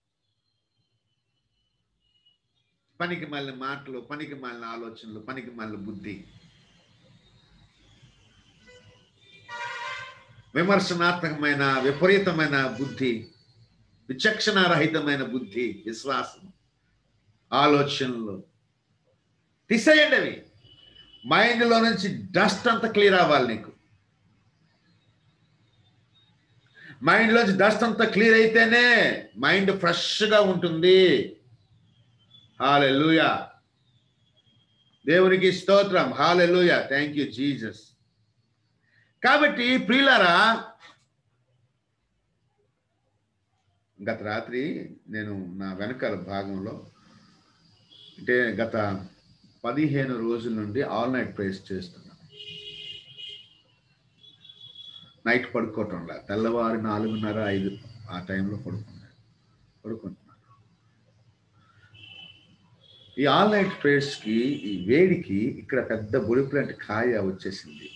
పనికి మాలిన మాటలు పనికి మాలిన ఆలోచనలు పనికి మాలిన బుద్ధి విమర్శనాత్మకమైన విపరీతమైన బుద్ధి విచక్షణారహితమైన బుద్ధి విశ్వాసం ఆలోచనలు తీసేయండి అవి మైండ్లో నుంచి డస్ట్ అంతా క్లియర్ అవ్వాలి నీకు మైండ్లోంచి డస్ట్ అంతా క్లియర్ అయితేనే మైండ్ ఫ్రెష్గా ఉంటుంది హాలెలుయా దేవునికి స్తోత్రం హాలెలుయా థ్యాంక్ యూ జీసస్ కాబట్టి ప్రియులారా గత రాత్రి నేను నా వెనకాల భాగంలో అంటే గత పదిహేను రోజుల నుండి ఆల్ నైట్ ప్రేస్ చేస్తున్నాను నైట్ పడుకోవటంలా తెల్లవారి నాలుగున్నర ఐదు ఆ టైంలో పడుకున్నాను పడుకుంటున్నాను ఈ ఆల్ నైట్ ప్రేయర్స్కి ఈ వేడికి ఇక్కడ పెద్ద బొడిపులాంటి కాయ వచ్చేసింది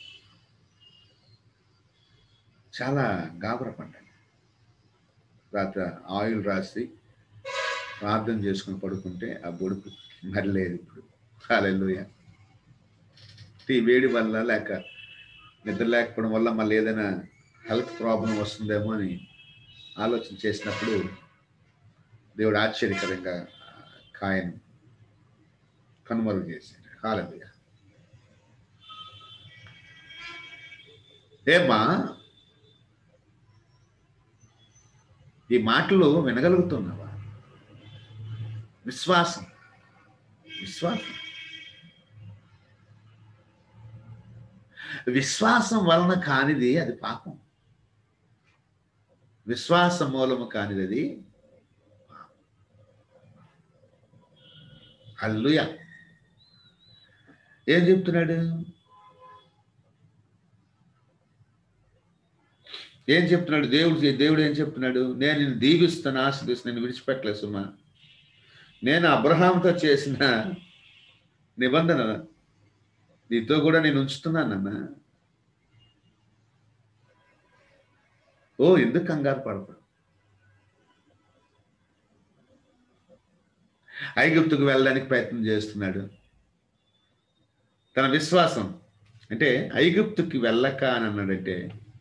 చాలా గాబరపడ్డాను రాత్రి ఆయిల్ రాసి ప్రార్థన చేసుకుని పడుకుంటే ఆ బొడుపు మరి లేదు ఇప్పుడు హాలెలుయ ఈ వేడి వల్ల లేక నిద్ర లేకపోవడం వల్ల మళ్ళీ ఏదైనా హెల్త్ ప్రాబ్లం వస్తుందేమో అని ఆలోచన చేసినప్పుడు దేవుడు ఆశ్చర్యకరంగా కాయను కనుమరుగు చేశాడు హాలెలుయ ఏమ్మా ఈ మాటలు వినగలుగుతున్నావా విశ్వాసం విశ్వాసం విశ్వాసం వలన కానిది అది పాపం విశ్వాసం మూలము కానిది అది అల్లుయ ఏం చెప్తున్నాడు ఏం చెప్తున్నాడు దేవుడు దేవుడు ఏం చెప్తున్నాడు నేను నిన్ను దీవిస్తాను ఆశ్రదిస్తాను నేను విడిచిపెట్టలేదు సుమా నేను అబ్రహాంతో చేసిన నిబంధన నీతో కూడా నేను ఉంచుతున్నానన్నా ఓ ఎందుకు కంగారు పడతావు ఐగుప్తుకు వెళ్ళడానికి ప్రయత్నం చేస్తున్నాడు తన విశ్వాసం అంటే ఐగుప్తుకి వెళ్ళక అని అన్నాడంటే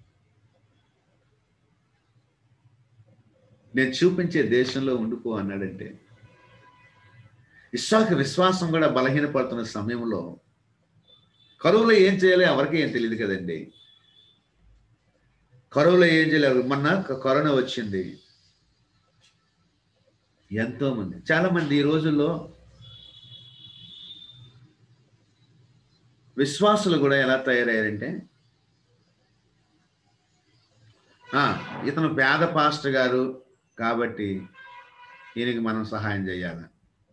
నేను చూపించే దేశంలో ఉండిపో అన్నాడంటే ఇస్సాకు విశ్వాసం కూడా బలహీనపడుతున్న సమయంలో కరువులో ఏం చేయాలి ఎవరికి ఏం తెలియదు కదండి కరువులో ఏం చేయలేదు మొన్న క- కరోనా వచ్చింది ఎంతో మంది చాలా మంది ఈ రోజుల్లో విశ్వాసులు కూడా ఎలా తయారయ్యారంటే ఆ, ఇతను పేద పాస్టర్ గారు కాబట్టి ఈయనకి మనం సహాయం చేయాలి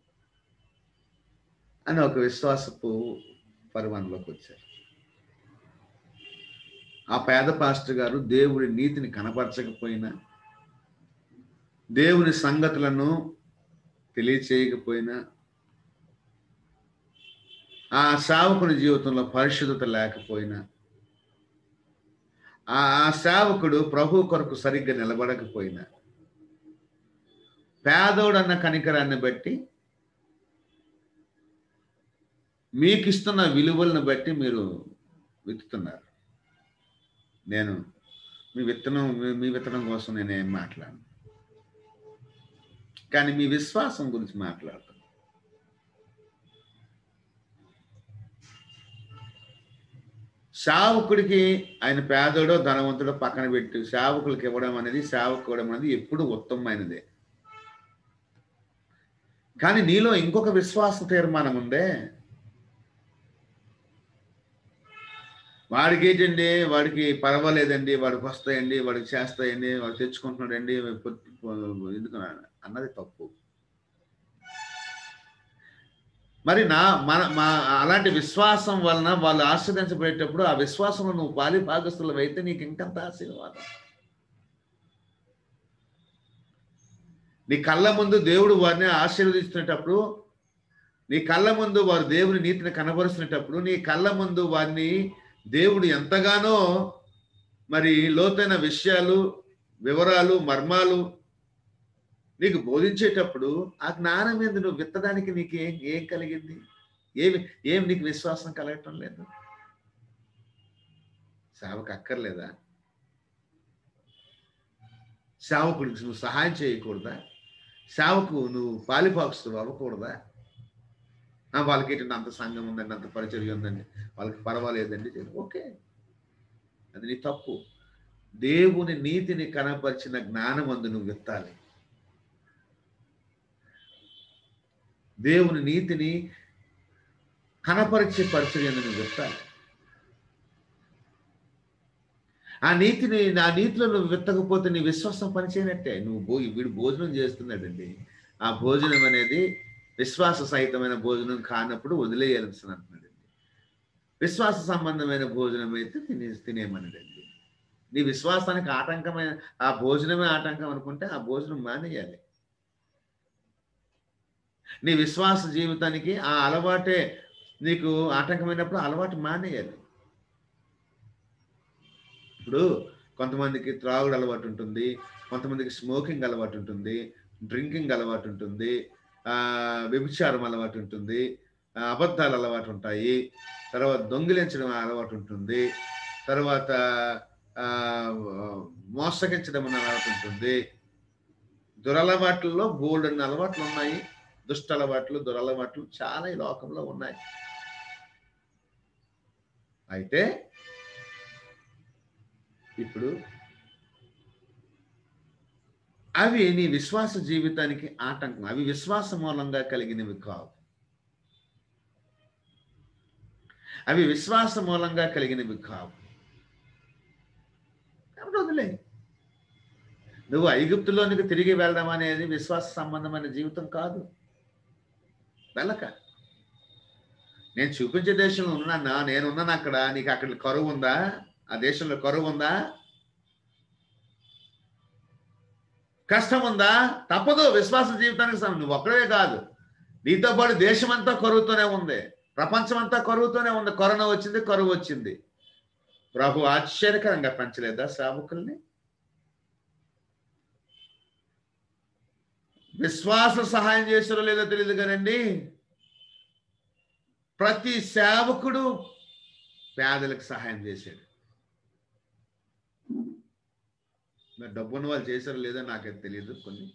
అని ఒక విశ్వాసపు పరిమాణంలోకి వచ్చారు ఆ పేద పాస్టర్ గారు దేవుడి నీతిని కనపరచకపోయినా దేవుని సంగతులను తెలియచేయకపోయినా ఆ సావకుని జీవితంలో పరిశుద్ధత లేకపోయినా ఆ ఆ సేవకుడు ప్రభు కొరకు సరిగ్గా నిలబడకపోయినా పేదోడన్న కనికరాన్ని బట్టి మీకు ఇస్తున్న విలువలను బట్టి మీరు విత్తుతున్నారు నేను మీ విత్తనం మీ- మీ విత్తనం కోసం నేనేం మాట్లాడను కానీ మీ విశ్వాసం గురించి మాట్లాడుతాను సేవకుడికి ఆయన పేదోడో ధనవంతుడో పక్కన పెట్టి సేవకులకు ఇవ్వడం అనేది సేవకు ఇవ్వడం అనేది ఎప్పుడు ఉత్తమమైనదే కానీ నీలో ఇంకొక విశ్వాస తీర్మానం ఉందే వాడికి ఏంటండి వాడికి పర్వాలేదండి వాడికి వస్తాయండి వాడికి చేస్తాయండి వాడు తెచ్చుకుంటున్నాడండి పొ- పొ- ఎందుకు అన్నది తప్పు మరి నా మన మా అలాంటి విశ్వాసం వలన వాళ్ళు ఆశ్రదించబడేటప్పుడు ఆ విశ్వాసంలో నువ్వు పాలి భాగస్థులు అయితే నీకు ఇంకంత ఆశీర్వాదం నీ కళ్ళ ముందు దేవుడు వారిని ఆశీర్వదిస్తున్నప్పుడు నీ కళ్ళ ముందు వారు దేవుని నీతిని కనబరుస్తున్నప్పుడు నీ కళ్ళ ముందు వారిని దేవుడు ఎంతగానో మరి లోతైన విషయాలు వివరాలు మర్మాలు నీకు బోధించేటప్పుడు ఆ జ్ఞానం మీద నువ్వు విత్తడానికి నీకు ఏం ఏం కలిగింది ఏమి ఏం నీకు విశ్వాసం కలగటం లేదు సేవకు అక్కర్లేదా సేవకుడికి నువ్వు సహాయం చేయకూడదా సేవకు నువ్వు పాలిపాకుస్తూ అవ్వకూడదా ఆ, వాళ్ళకి ఏంటంటే అంత సంఘం ఉందండి అంత పరిచర్య ఉందండి వాళ్ళకి పర్వాలేదండి ఓకే అది నీ తప్పు దేవుని నీతిని కనపరిచిన జ్ఞానం అందు నువ్వు విత్తాలి దేవుని నీతిని కనపరిచే పరిచర్యను నువ్వు విత్తాలి ఆ నీతిని ఆ నీతిలో నువ్వు విత్తకపోతే నీ విశ్వాసం పనిచేయనట్టే నువ్వు భో వీడు భోజనం చేస్తున్నాడండి ఆ భోజనం అనేది విశ్వాస సహితమైన భోజనం కానప్పుడు వదిలేయాల్సిన అంటున్నాడండి విశ్వాస సంబంధమైన భోజనం అయితే తినే తినేమన్నాడండి నీ విశ్వాసానికి ఆటంకమైన ఆ భోజనమే ఆటంకం అనుకుంటే ఆ భోజనం మానేయాలి నీ విశ్వాస జీవితానికి ఆ అలవాటే నీకు ఆటంకమైనప్పుడు ఆ అలవాటు మానేయాలి ఇప్పుడు కొంతమందికి త్రాగుడు అలవాటు ఉంటుంది కొంతమందికి స్మోకింగ్ అలవాటు ఉంటుంది డ్రింకింగ్ అలవాటు ఉంటుంది ఆ, వ్యభిచారం అలవాటు ఉంటుంది ఆ, అబద్ధాలు అలవాటు ఉంటాయి తర్వాత దొంగిలించడం అలవాటు ఉంటుంది తర్వాత ఆ, మోసగించడం అనే అలవాటు ఉంటుంది దురలవాట్లలో బోల్డ్ అన్న అలవాట్లు ఉన్నాయి దుష్ట అలవాట్లు దురలవాట్లు చాలా ఈ లోకంలో ఉన్నాయి అయితే ఇప్పుడు అవి నీ విశ్వాస జీవితానికి ఆటంకం అవి విశ్వాస మూలంగా కలిగినవి కావు అవి విశ్వాస మూలంగా కలిగినవి కావు కాబట్టి వదిలే నువ్వు ఐగుప్తులోనికి తిరిగి వెళ్ళడం అనేది విశ్వాస సంబంధమైన జీవితం కాదు వెళ్ళక నేను చూపించే దేశంలో ఉన్నానా నేనున్నాను అక్కడ నీకు అక్కడ కరువు ఉందా ఆ దేశంలో కరువు ఉందా కష్టం ఉందా తప్పదు విశ్వాస జీవితానికి సమ- నువ్వు ఒక్కడే కాదు నీతో పాటు దేశమంతా కరువుతూనే ఉంది ప్రపంచం అంతా కరువుతూనే ఉంది కరోనా వచ్చింది కరువు వచ్చింది ప్రభు ఆశ్చర్యకరంగా పెంచలేదా సేవకుల్ని విశ్వాస సహాయం చేసారో లేదో తెలియదు కదండి ప్రతి సేవకుడు పేదలకు సహాయం చేశాడు మరి డబ్బున్న వాళ్ళు చేశారో లేదో నాకైతే తెలియదు కొన్ని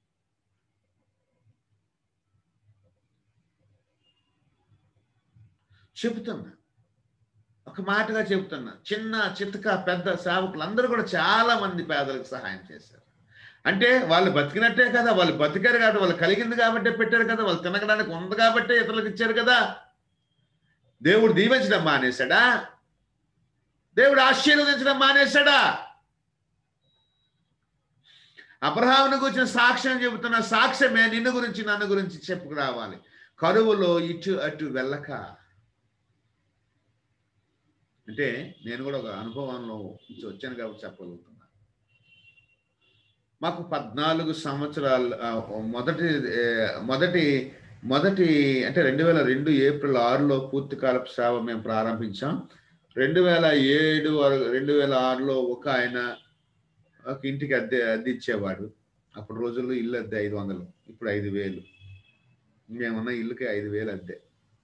చెబుతున్నా ఒక మాటగా చెబుతున్నా చిన్న చితక పెద్ద సేవకులు అందరూ కూడా చాలా మంది పేదలకు సహాయం చేశారు అంటే వాళ్ళు బతికినట్టే కదా వాళ్ళు బతికారు కాబట్టి వాళ్ళు కలిగింది కాబట్టే పెట్టారు కదా వాళ్ళు తినగడానికి ఉంది కాబట్టే ఇతరులకు ఇచ్చారు కదా దేవుడు దీవించడం మానేశాడా దేవుడు ఆశీర్వదించడం మానేశాడా అబ్రహామును గురించిన సాక్ష్యం చెబుతున్న సాక్ష్యమే నిన్ను గురించి నన్ను గురించి చెప్పుకురావాలి కరువులో ఇటు అటు వెళ్ళక అంటే నేను కూడా ఒక అనుభవంలో నుంచి వచ్చాను కాబట్టి చెప్పగలుగుతున్నా మాకు పద్నాలుగు సంవత్సరాలు ఆ, మొదటి ఏ, మొదటి మొదటి అంటే రెండు వేల రెండు ఏప్రిల్ ఆరులో పూర్తికాల సేవ మేము ప్రారంభించాం రెండు వేల ఏడు వరకు రెండు వేల ఆరులో ఒక ఆయన ఒక ఇంటికి అద్దె అద్దె ఇచ్చేవాడు అప్పుడు రోజుల్లో ఇల్లు అద్దె ఐదు వందలు ఇప్పుడు ఐదు వేలు మేమున్న ఇల్లుకి ఐదు వేలు అద్దె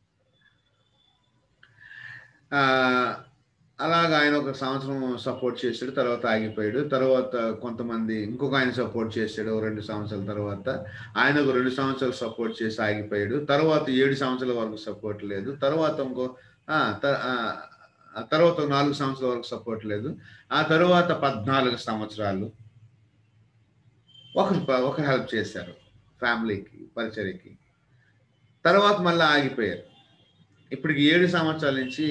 ఆ, అలాగ ఆయన ఒక సంవత్సరం సపోర్ట్ చేశాడు తర్వాత ఆగిపోయాడు తర్వాత కొంతమంది ఇంకొక ఆయన సపోర్ట్ చేశాడు ఓ రెండు సంవత్సరాల తర్వాత ఆయన ఒక రెండు సంవత్సరాలు సపోర్ట్ చేసి ఆగిపోయాడు తర్వాత ఏడు సంవత్సరాల వరకు సపోర్ట్ లేదు తర్వాత ఇంకో ఆ, త- ఆ, ఆ తర్వాత ఒక నాలుగు సంవత్సరాల వరకు సపోర్ట్ లేదు ఆ తర్వాత పద్నాలుగు సంవత్సరాలు ఒకరు ప- ఒకరు హెల్ప్ చేశారు ఫ్యామిలీకి పరిచర్యకి తర్వాత మళ్ళీ ఆగిపోయారు ఇప్పటికి ఏడు సంవత్సరాల నుంచి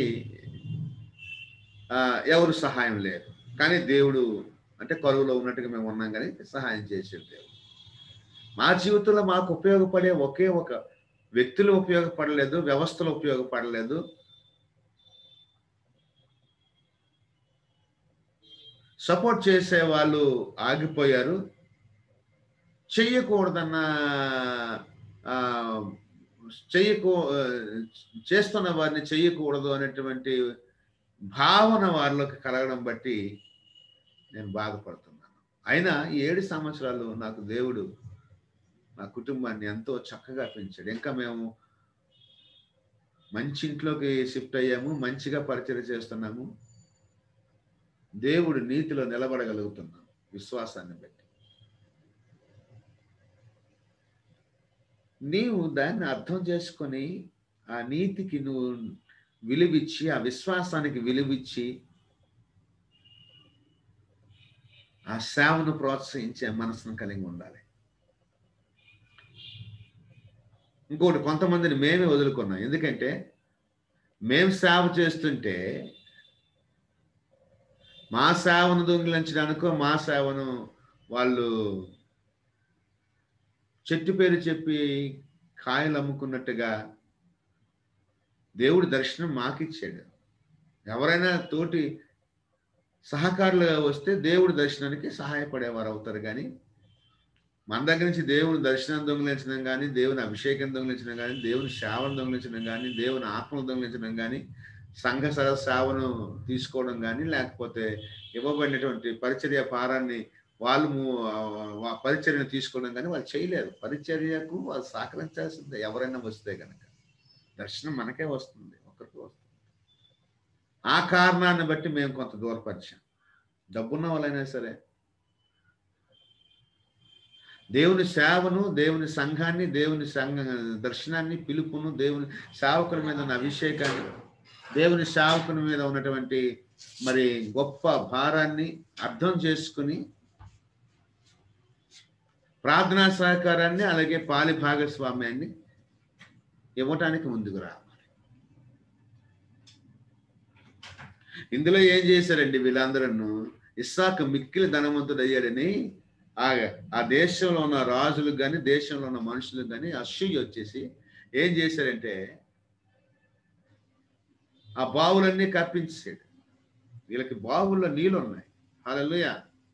ఆ, ఎవరు సహాయం లేదు కానీ దేవుడు అంటే కరువులో ఉన్నట్టుగా మేము ఉన్నాం కానీ సహాయం చేసేది దేవుడు మా జీవితంలో మాకు ఉపయోగపడే ఒకే ఒక వ్యక్తులు ఉపయోగపడలేదు వ్యవస్థలు ఉపయోగపడలేదు సపోర్ట్ చేసే వాళ్ళు ఆగిపోయారు చెయ్యకూడదన్న ఆ, చెయ్యకూ ఆ, చేస్తున్న వారిని చెయ్యకూడదు అనేటువంటి భావన వారిలోకి కలగడం బట్టి నేను బాధపడుతున్నాను అయినా ఈ ఏడు సంవత్సరాలు నాకు దేవుడు నా కుటుంబాన్ని ఎంతో చక్కగా పెంచాడు ఇంకా మేము మంచి ఇంట్లోకి షిఫ్ట్ అయ్యాము మంచిగా పరిచయం చేస్తున్నాము దేవుడు నీతిలో నిలబడగలుగుతున్నాం విశ్వాసాన్ని బట్టి నీవు దాన్ని అర్థం చేసుకొని ఆ నీతికి నువ్వు విలువిచ్చి ఆ విశ్వాసానికి విలువిచ్చి ఆ సేవను ప్రోత్సహించే మనసును కలిగి ఉండాలి ఇంకోటి కొంతమందిని మేమే వదులుకున్నాం ఎందుకంటే మేము సేవ చేస్తుంటే మా సేవను దొంగిలించడానికో మా సేవను వాళ్ళు చెట్టు పేరు చెప్పి కాయలు అమ్ముకున్నట్టుగా దేవుడు దర్శనం మాకిచ్చాడు ఎవరైనా తోటి సహకారులుగా వస్తే దేవుడి దర్శనానికి సహాయపడేవారు అవుతారు కానీ మన దగ్గర నుంచి దేవుని దర్శనం దొంగిలించడం కానీ దేవుని అభిషేకం దొంగిలించడం కానీ దేవుని సేవను దొంగిలించడం కానీ దేవుని ఆత్మను దొంగిలించడం కానీ సంఘ సర సేవను తీసుకోవడం కానీ లేకపోతే ఇవ్వబడినటువంటి పరిచర్య భారాన్ని వాళ్ళు ము- ఆ పరిచర్యను తీసుకోవడం కానీ వాళ్ళు చేయలేరు పరిచర్యకు వాళ్ళు సహకరించాల్సిందే ఎవరైనా వస్తే కనుక దర్శనం మనకే వస్తుంది ఒకరికి వస్తుంది ఆ కారణాన్ని బట్టి మేము కొంత దూరపరిచాం డబ్బున్న వాళ్ళైనా సరే దేవుని సేవను దేవుని సంఘాన్ని దేవుని సంఘ దర్శనాన్ని పిలుపును దేవుని సేవకుల మీద ఉన్న అభిషేకాన్ని దేవుని సేవకుని మీద ఉన్నటువంటి మరి గొప్ప భారాన్ని అర్థం చేసుకుని ప్రార్థనా సహకారాన్ని అలాగే పాలి భాగస్వామ్యాన్ని ఇవ్వటానికి ముందుకు రావాలి ఇందులో ఏం చేశారండి వీళ్ళందరూ ఇస్సాకు మిక్కిలి ధనవంతుడు అయ్యాడని ఆ ఆ దేశంలో ఉన్న రాజులకు కానీ దేశంలో ఉన్న మనుషులకు కానీ అసూయ వచ్చేసి ఏం చేశారంటే ఆ బావులన్నీ కప్పించాడు వీళ్ళకి బావుల్లో నీళ్ళు ఉన్నాయి హల్లెలూయ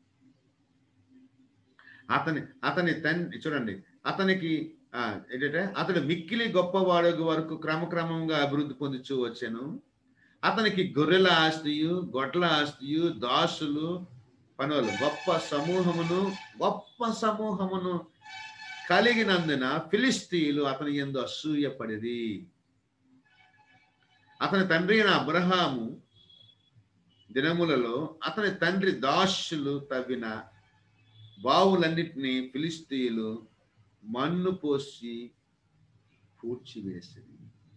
అతని అతని తండ్రి చూడండి అతనికి ఆ, ఏంటంటే అతడు మిక్కిలి గొప్పవాడు వరకు క్రమక్రమంగా అభివృద్ధి పొందుచూ వచ్చాను అతనికి గొర్రెల ఆస్తియు గొడ్ల ఆస్తియు దాసులు పనులు గొప్ప సమూహమును గొప్ప సమూహమును కలిగినందున ఫిలిస్తీయులు అతని ఎందు అసూయపడిది అతని తండ్రి అయిన అబ్రహాము దినములలో అతని తండ్రి దాసులు తవ్విన బావులన్నిటినీ ఫిలిస్తీయులు మన్ను పోసి పూడ్చివేసింది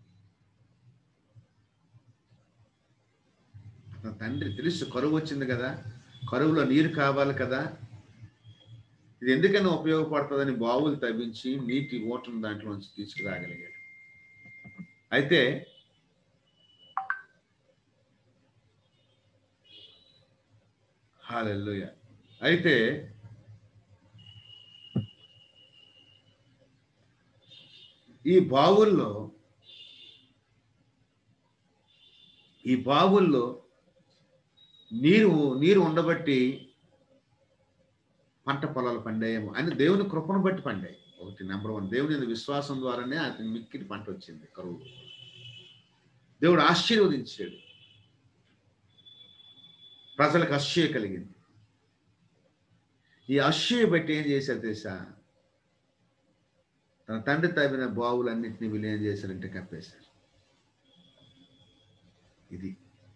నా తండ్రి తెలుసు కరువు వచ్చింది కదా కరువులో నీరు కావాలి కదా ఇది ఎందుకైనా ఉపయోగపడుతుందని బావులు తవ్వించి నీటి ఓటను దాంట్లోంచి తీసుకురాగలిగాడు అయితే హాలెల్లుయ అయితే ఈ బావుల్లో ఈ బావుల్లో నీరు నీరు ఉండబట్టి పంట పొలాలు పండాయేమో అని దేవుని కృపను బట్టి పండాయి ఒకటి నెంబర్ వన్ దేవుని మీద విశ్వాసం ద్వారానే అతని మిక్కిలి పంట వచ్చింది కరువు దేవుడు ఆశీర్వదించాడు ప్రజలకు అసూయ కలిగింది ఈ అసూయ బట్టి ఏం చేశారు తెలుసా తన తండ్రి తవ్విన బావులన్నింటినీ వీళ్ళు ఏం చేశారంటే కప్పేశారు ఇది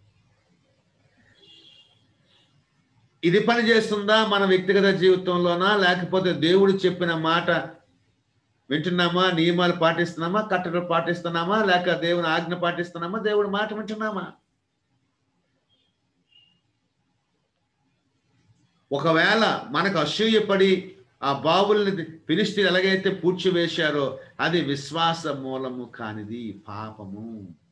ఇది పని చేస్తుందా మన వ్యక్తిగత జీవితంలోనా లేకపోతే దేవుడు చెప్పిన మాట వింటున్నామా నియమాలు పాటిస్తున్నామా కట్టడలు పాటిస్తున్నామా లేక దేవుని ఆజ్ఞ పాటిస్తున్నామా దేవుడి మాట వింటున్నామా ఒకవేళ మనకు అసూయపడి ఆ బావుల్ని ఫిలిస్తీన్ ఎలాగైతే పూడ్చివేశారో అది విశ్వాస మూలము కానిది పాపము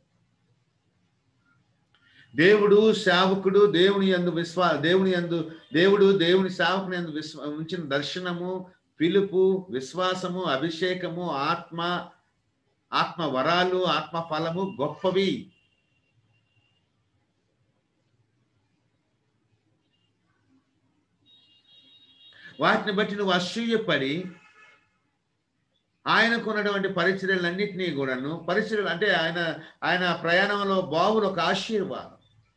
దేవుడు సేవకుడు దేవుని యందు విశ్వా దేవుని యందు దేవుడు దేవుని సేవకుని యందు విశ్వ ఉంచిన దర్శనము పిలుపు విశ్వాసము అభిషేకము ఆత్మ ఆత్మ వరాలు ఆత్మ ఫలము గొప్పవి వాటిని బట్టి నువ్వు అసూయపడి ఆయనకు ఉన్నటువంటి పరిచర్యలన్నింటినీ కూడాను పరిచర్యలు అంటే ఆయన ఆయన ప్రయాణంలో బావులు ఒక ఆశీర్వాదం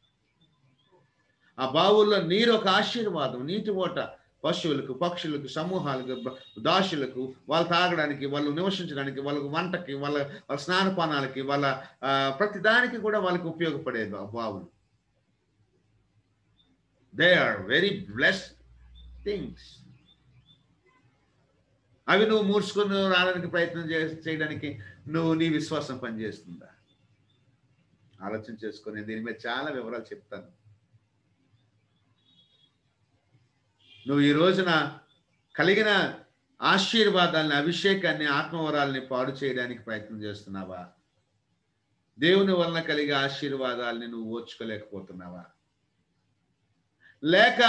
ఆ బావుల్లో నీరు ఒక ఆశీర్వాదం నీటి ఓట పశువులకు పక్షులకు సమూహాలకు బ- దాసులకు వాళ్ళు తాగడానికి వాళ్ళు నివసించడానికి వాళ్ళకు వంటకి వాళ్ళ వాళ్ళ స్నానపానాలకి వాళ్ళ ఆ, ప్రతి దానికి కూడా వాళ్ళకి ఉపయోగపడేది ఆ బావులు they are very blessed things అవి నువ్వు మూర్చుకొని రావడానికి ప్రయత్నం చే- చేయడానికి నువ్వు నీ విశ్వాసం పనిచేస్తుందా ఆలోచన చేసుకొని దీని మీద చాలా వివరాలు చెప్తాను నువ్వు ఈ రోజున కలిగిన ఆశీర్వాదాలని అభిషేకాన్ని ఆత్మవరాల్ని పాడు చేయడానికి ప్రయత్నం చేస్తున్నావా దేవుని వలన కలిగే ఆశీర్వాదాలని నువ్వు ఓర్చుకోలేకపోతున్నావా లేక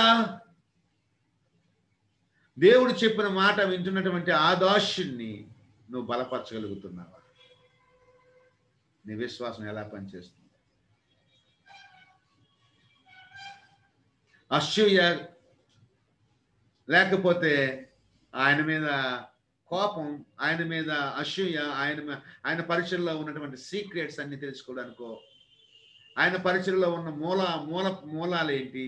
దేవుడు చెప్పిన మాట వింటున్నటువంటి ఆ దాస్యుణ్ణి నువ్వు బలపరచగలుగుతున్నావా నీ విశ్వాసం ఎలా పనిచేస్తుంది అసూయ లేకపోతే ఆయన మీద కోపం ఆయన మీద అసూయ ఆయన మీ- ఆయన పరిచయలో ఉన్నటువంటి సీక్రెట్స్ అన్ని తెలుసుకోవడానికో ఆయన పరిచయలో ఉన్న మూల మూల మూలాలు ఏంటి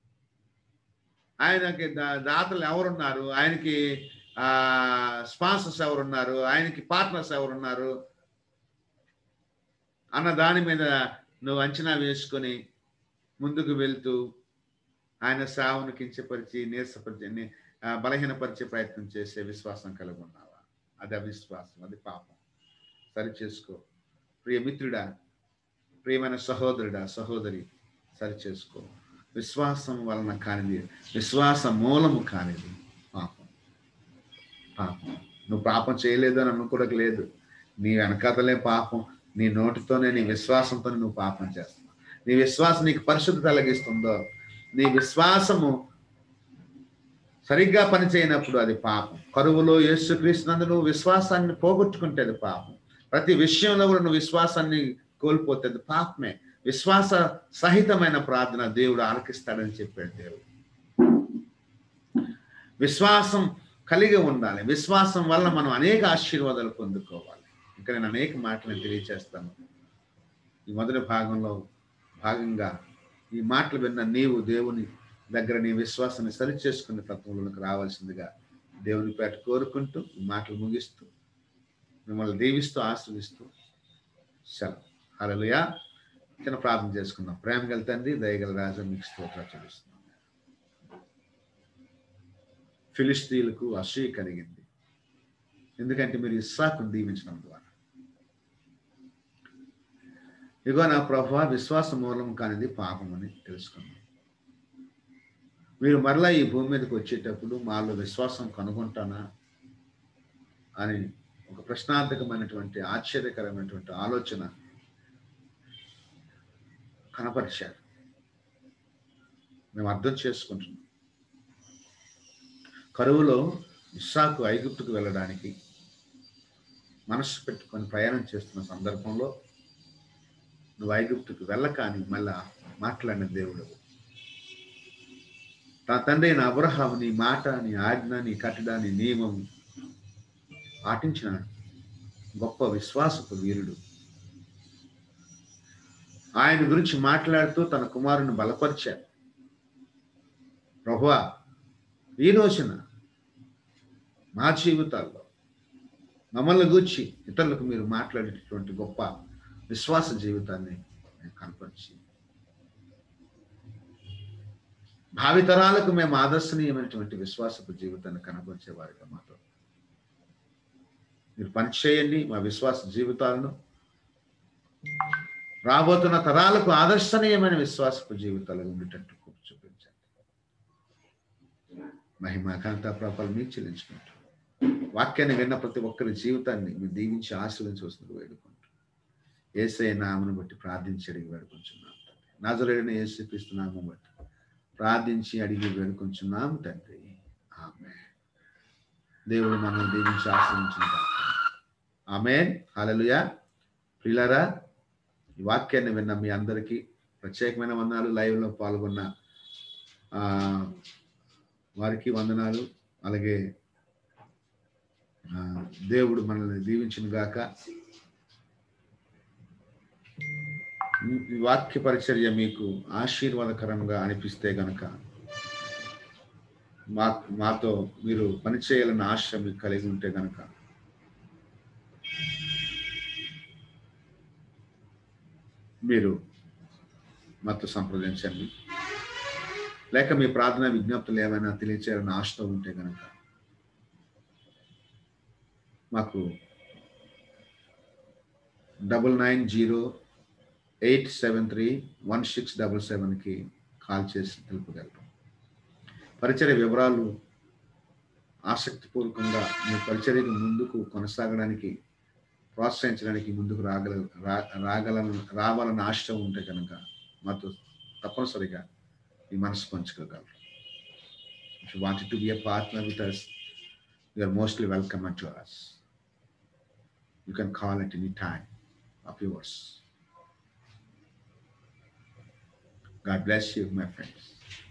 ఆయనకి దా- దాతలు ఎవరున్నారు ఆయనకి ఆ స్పాన్సర్స్ ఎవరున్నారు ఆయనకి పార్ట్నర్స్ ఎవరున్నారు అన్న దాని మీద నువ్వు అంచనా వేసుకొని ముందుకు వెళ్తూ ఆయన సావును కించపరిచి నీరసపరిచి ని- ఆ, బలహీనపరిచే ప్రయత్నం చేసే విశ్వాసం కలిగి ఉన్నావా అది అవిశ్వాసం అది పాపం సరి చేసుకో ప్రియ మిత్రుడా ప్రియమైన సహోదరుడా సహోదరి సరి చేసుకో విశ్వాసం వలన కానిది విశ్వాస మూలము కానిది పాపం పాపం నువ్వు పాపం చేయలేదు అని అనుకోవడం లేదు నీ వెనకాతలే పాపం నీ నోటితోనే నీ విశ్వాసంతో నువ్వు పాపం చేస్తున్నావు నీ విశ్వాసం నీకు పరిశుద్ధత కలిగిస్తుందో నీ విశ్వాసము సరిగ్గా పనిచేయనప్పుడు అది పాపం కరువులో యేసుక్రీస్తునందు నువ్వు విశ్వాసాన్ని పోగొట్టుకుంటే అది పాపం ప్రతి విషయంలో కూడా నువ్వు విశ్వాసాన్ని కోల్పోతే అది పాపమే విశ్వాస సహితమైన ప్రార్థన దేవుడు ఆలకిస్తాడని చెప్పాడు దేవుడు విశ్వాసం కలిగి ఉండాలి విశ్వాసం వల్ల మనం అనేక ఆశీర్వాదాలు పొందుకోవాలి ఇంకా నేను అనేక మాటలు నేను తెలియచేస్తాను ఈ మొదటి భాగంలో భాగంగా ఈ మాటలు విన్న నీవు దేవుని దగ్గర నీ విశ్వాసాన్ని సరి చేసుకునే తత్వంలోకి రావాల్సిందిగా దేవుని పేట కోరుకుంటూ ఈ మాటలు ముగిస్తూ మిమ్మల్ని దీవిస్తూ ఆశ్రదిస్తూ సెలవు హల్లెలూయా చిన్న ప్రార్థన చేసుకుందాం ప్రేమ గల తండ్రి దయగల రాజా మీకు స్తోత్ర చెల్లిస్తున్నాం ఫిలిస్తీన్లకు అసూయ కలిగింది ఎందుకంటే మీరు ఇస్సాకును దీవించడం ద్వారా ఇగో నా ప్రభా విశ్వాస మూలం కానిది పాపం అని తెలుసుకున్నాం మీరు మరలా ఈ భూమి మీదకి వచ్చేటప్పుడు మాలో విశ్వాసం కనుగొంటానా అని ఒక ప్రశ్నార్థకమైనటువంటి ఆశ్చర్యకరమైనటువంటి ఆలోచన కనపరిచారు మేము అర్థం చేసుకుంటున్నాం కరువులో ఇస్సాకు ఐగుప్తుకు వెళ్ళడానికి మనస్సు పెట్టుకొని ప్రయాణం చేస్తున్న సందర్భంలో నువ్వు ఐగుప్తుకు వెళ్ళకాని మళ్ళా మాట్లాడిన దేవుడు నా తండ్రి అయిన అబ్రహాము నీ మాట నీ ఆజ్ఞ నీ కట్టడ నీ నియమం పాటించిన గొప్ప విశ్వాసపు వీరుడు ఆయన గురించి మాట్లాడుతూ తన కుమారుని బలపరిచారు ప్రభువా ఈ రోజున మా జీవితాల్లో మమ్మల్ని గూర్చి ఇతరులకు మీరు మాట్లాడేటటువంటి గొప్ప విశ్వాస జీవితాన్ని మేము కనపరిచి భావితరాలకు మేము ఆదర్శనీయమైనటువంటి విశ్వాసపు జీవితాన్ని కనపరిచే వారిగా మాతో మీరు పనిచేయండి మా విశ్వాస జీవితాలను రాబోతున్న తరాలకు ఆదర్శనీయమైన విశ్వాసపు జీవితాలు ఉండేటట్టు కృప చూపించండి మహిమ కాంత ప్రాపాలు మీకు చెల్లించుకుంటూ వాక్యాన్ని విన్న ప్రతి ఒక్కరి జీవితాన్ని మీరు దీవించి ఆశీర్వదించి వస్తుంది వేడుకుంటూ ఏసై నామను బట్టి ప్రార్థించి అడిగి వేడుకుంటున్నాం నాజరేడిన ఏసు క్రీస్తు నామం బట్టి ప్రార్థించి అడిగి వేడుకుంటున్నాం తండ్రి ఆమె దేవుడు మనం దీవించి ఆశ్రయించిన ఆమె హల్లెలూయా ప్రియులారా ఈ వాక్యాన్ని విన్న మీ అందరికీ ప్రత్యేకమైన వందనాలు లైవ్లో పాల్గొన్న ఆ, వారికి వందనాలు అలాగే ఆ, దేవుడు మనల్ని దీవించిన గాక ఈ- ఈ వాక్య పరిచర్య మీకు ఆశీర్వాదకరంగా అనిపిస్తే గనక మా మాతో మీరు పనిచేయాలన్న ఆశ మీకు కలిగి ఉంటే గనక మీరు మాతో సంప్రదించండి లేక మీ ప్రార్థన విజ్ఞప్తులు ఏమైనా తెలియచేయాలని ఆశతో ఉంటే కనుక మాకు double nine zero eight seven three one six double సెవెన్కి కాల్ చేసి తెలుపగలరు పరిచర్య వివరాలు ఆసక్తిపూర్వకంగా మీ పరిచర్యకు ముందుకు కొనసాగడానికి ప్రోత్సహించడానికి ముందుకు రాగల రా- రాగలను రావాలని ఆశ ఉంటే కనుక మాతో తప్పనిసరిగా మీ మనసు పంచుకోగలరు if you wanted to be a partner with us you are mostly welcome to us you can call at any time of yours God bless you my friends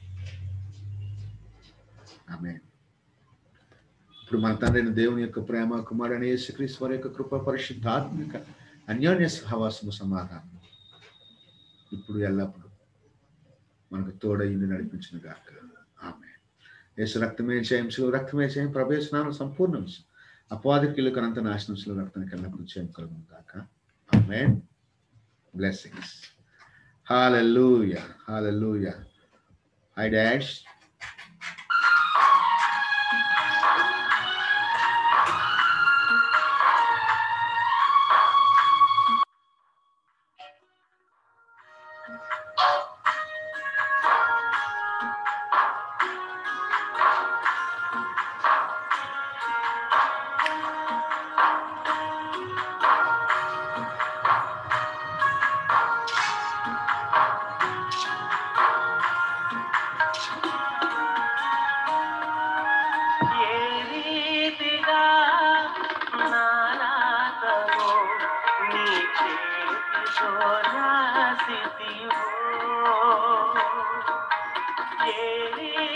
ఆమె ఇప్పుడు మన తండ్రైన దేవుని యొక్క ప్రేమ కుమారుడైన యేసుక్రీస్తు వారి యొక్క కృప పరిశుద్ధాత్మిక అన్యోన్య సహవాసము సమాధానం ఇప్పుడు ఎల్లప్పుడు మనకు తోడయింది నడిపించిన గాక ఆమె యేసు రక్తమే చేయం శిలువ రక్తమే చేయం ప్రవేశనాలు సంపూర్ణ విషయం అపాధికులకు అనంత నాశనం శిలువ రక్తానికి ఎల్లప్పుడు చేయం కలుగును గాక ఆమె బ్లెస్సింగ్స్ హాలూయా హాలూయా హై డాష్
ఏ రీతిగా నానాతను నీ చేతితో రాసితివో ఏ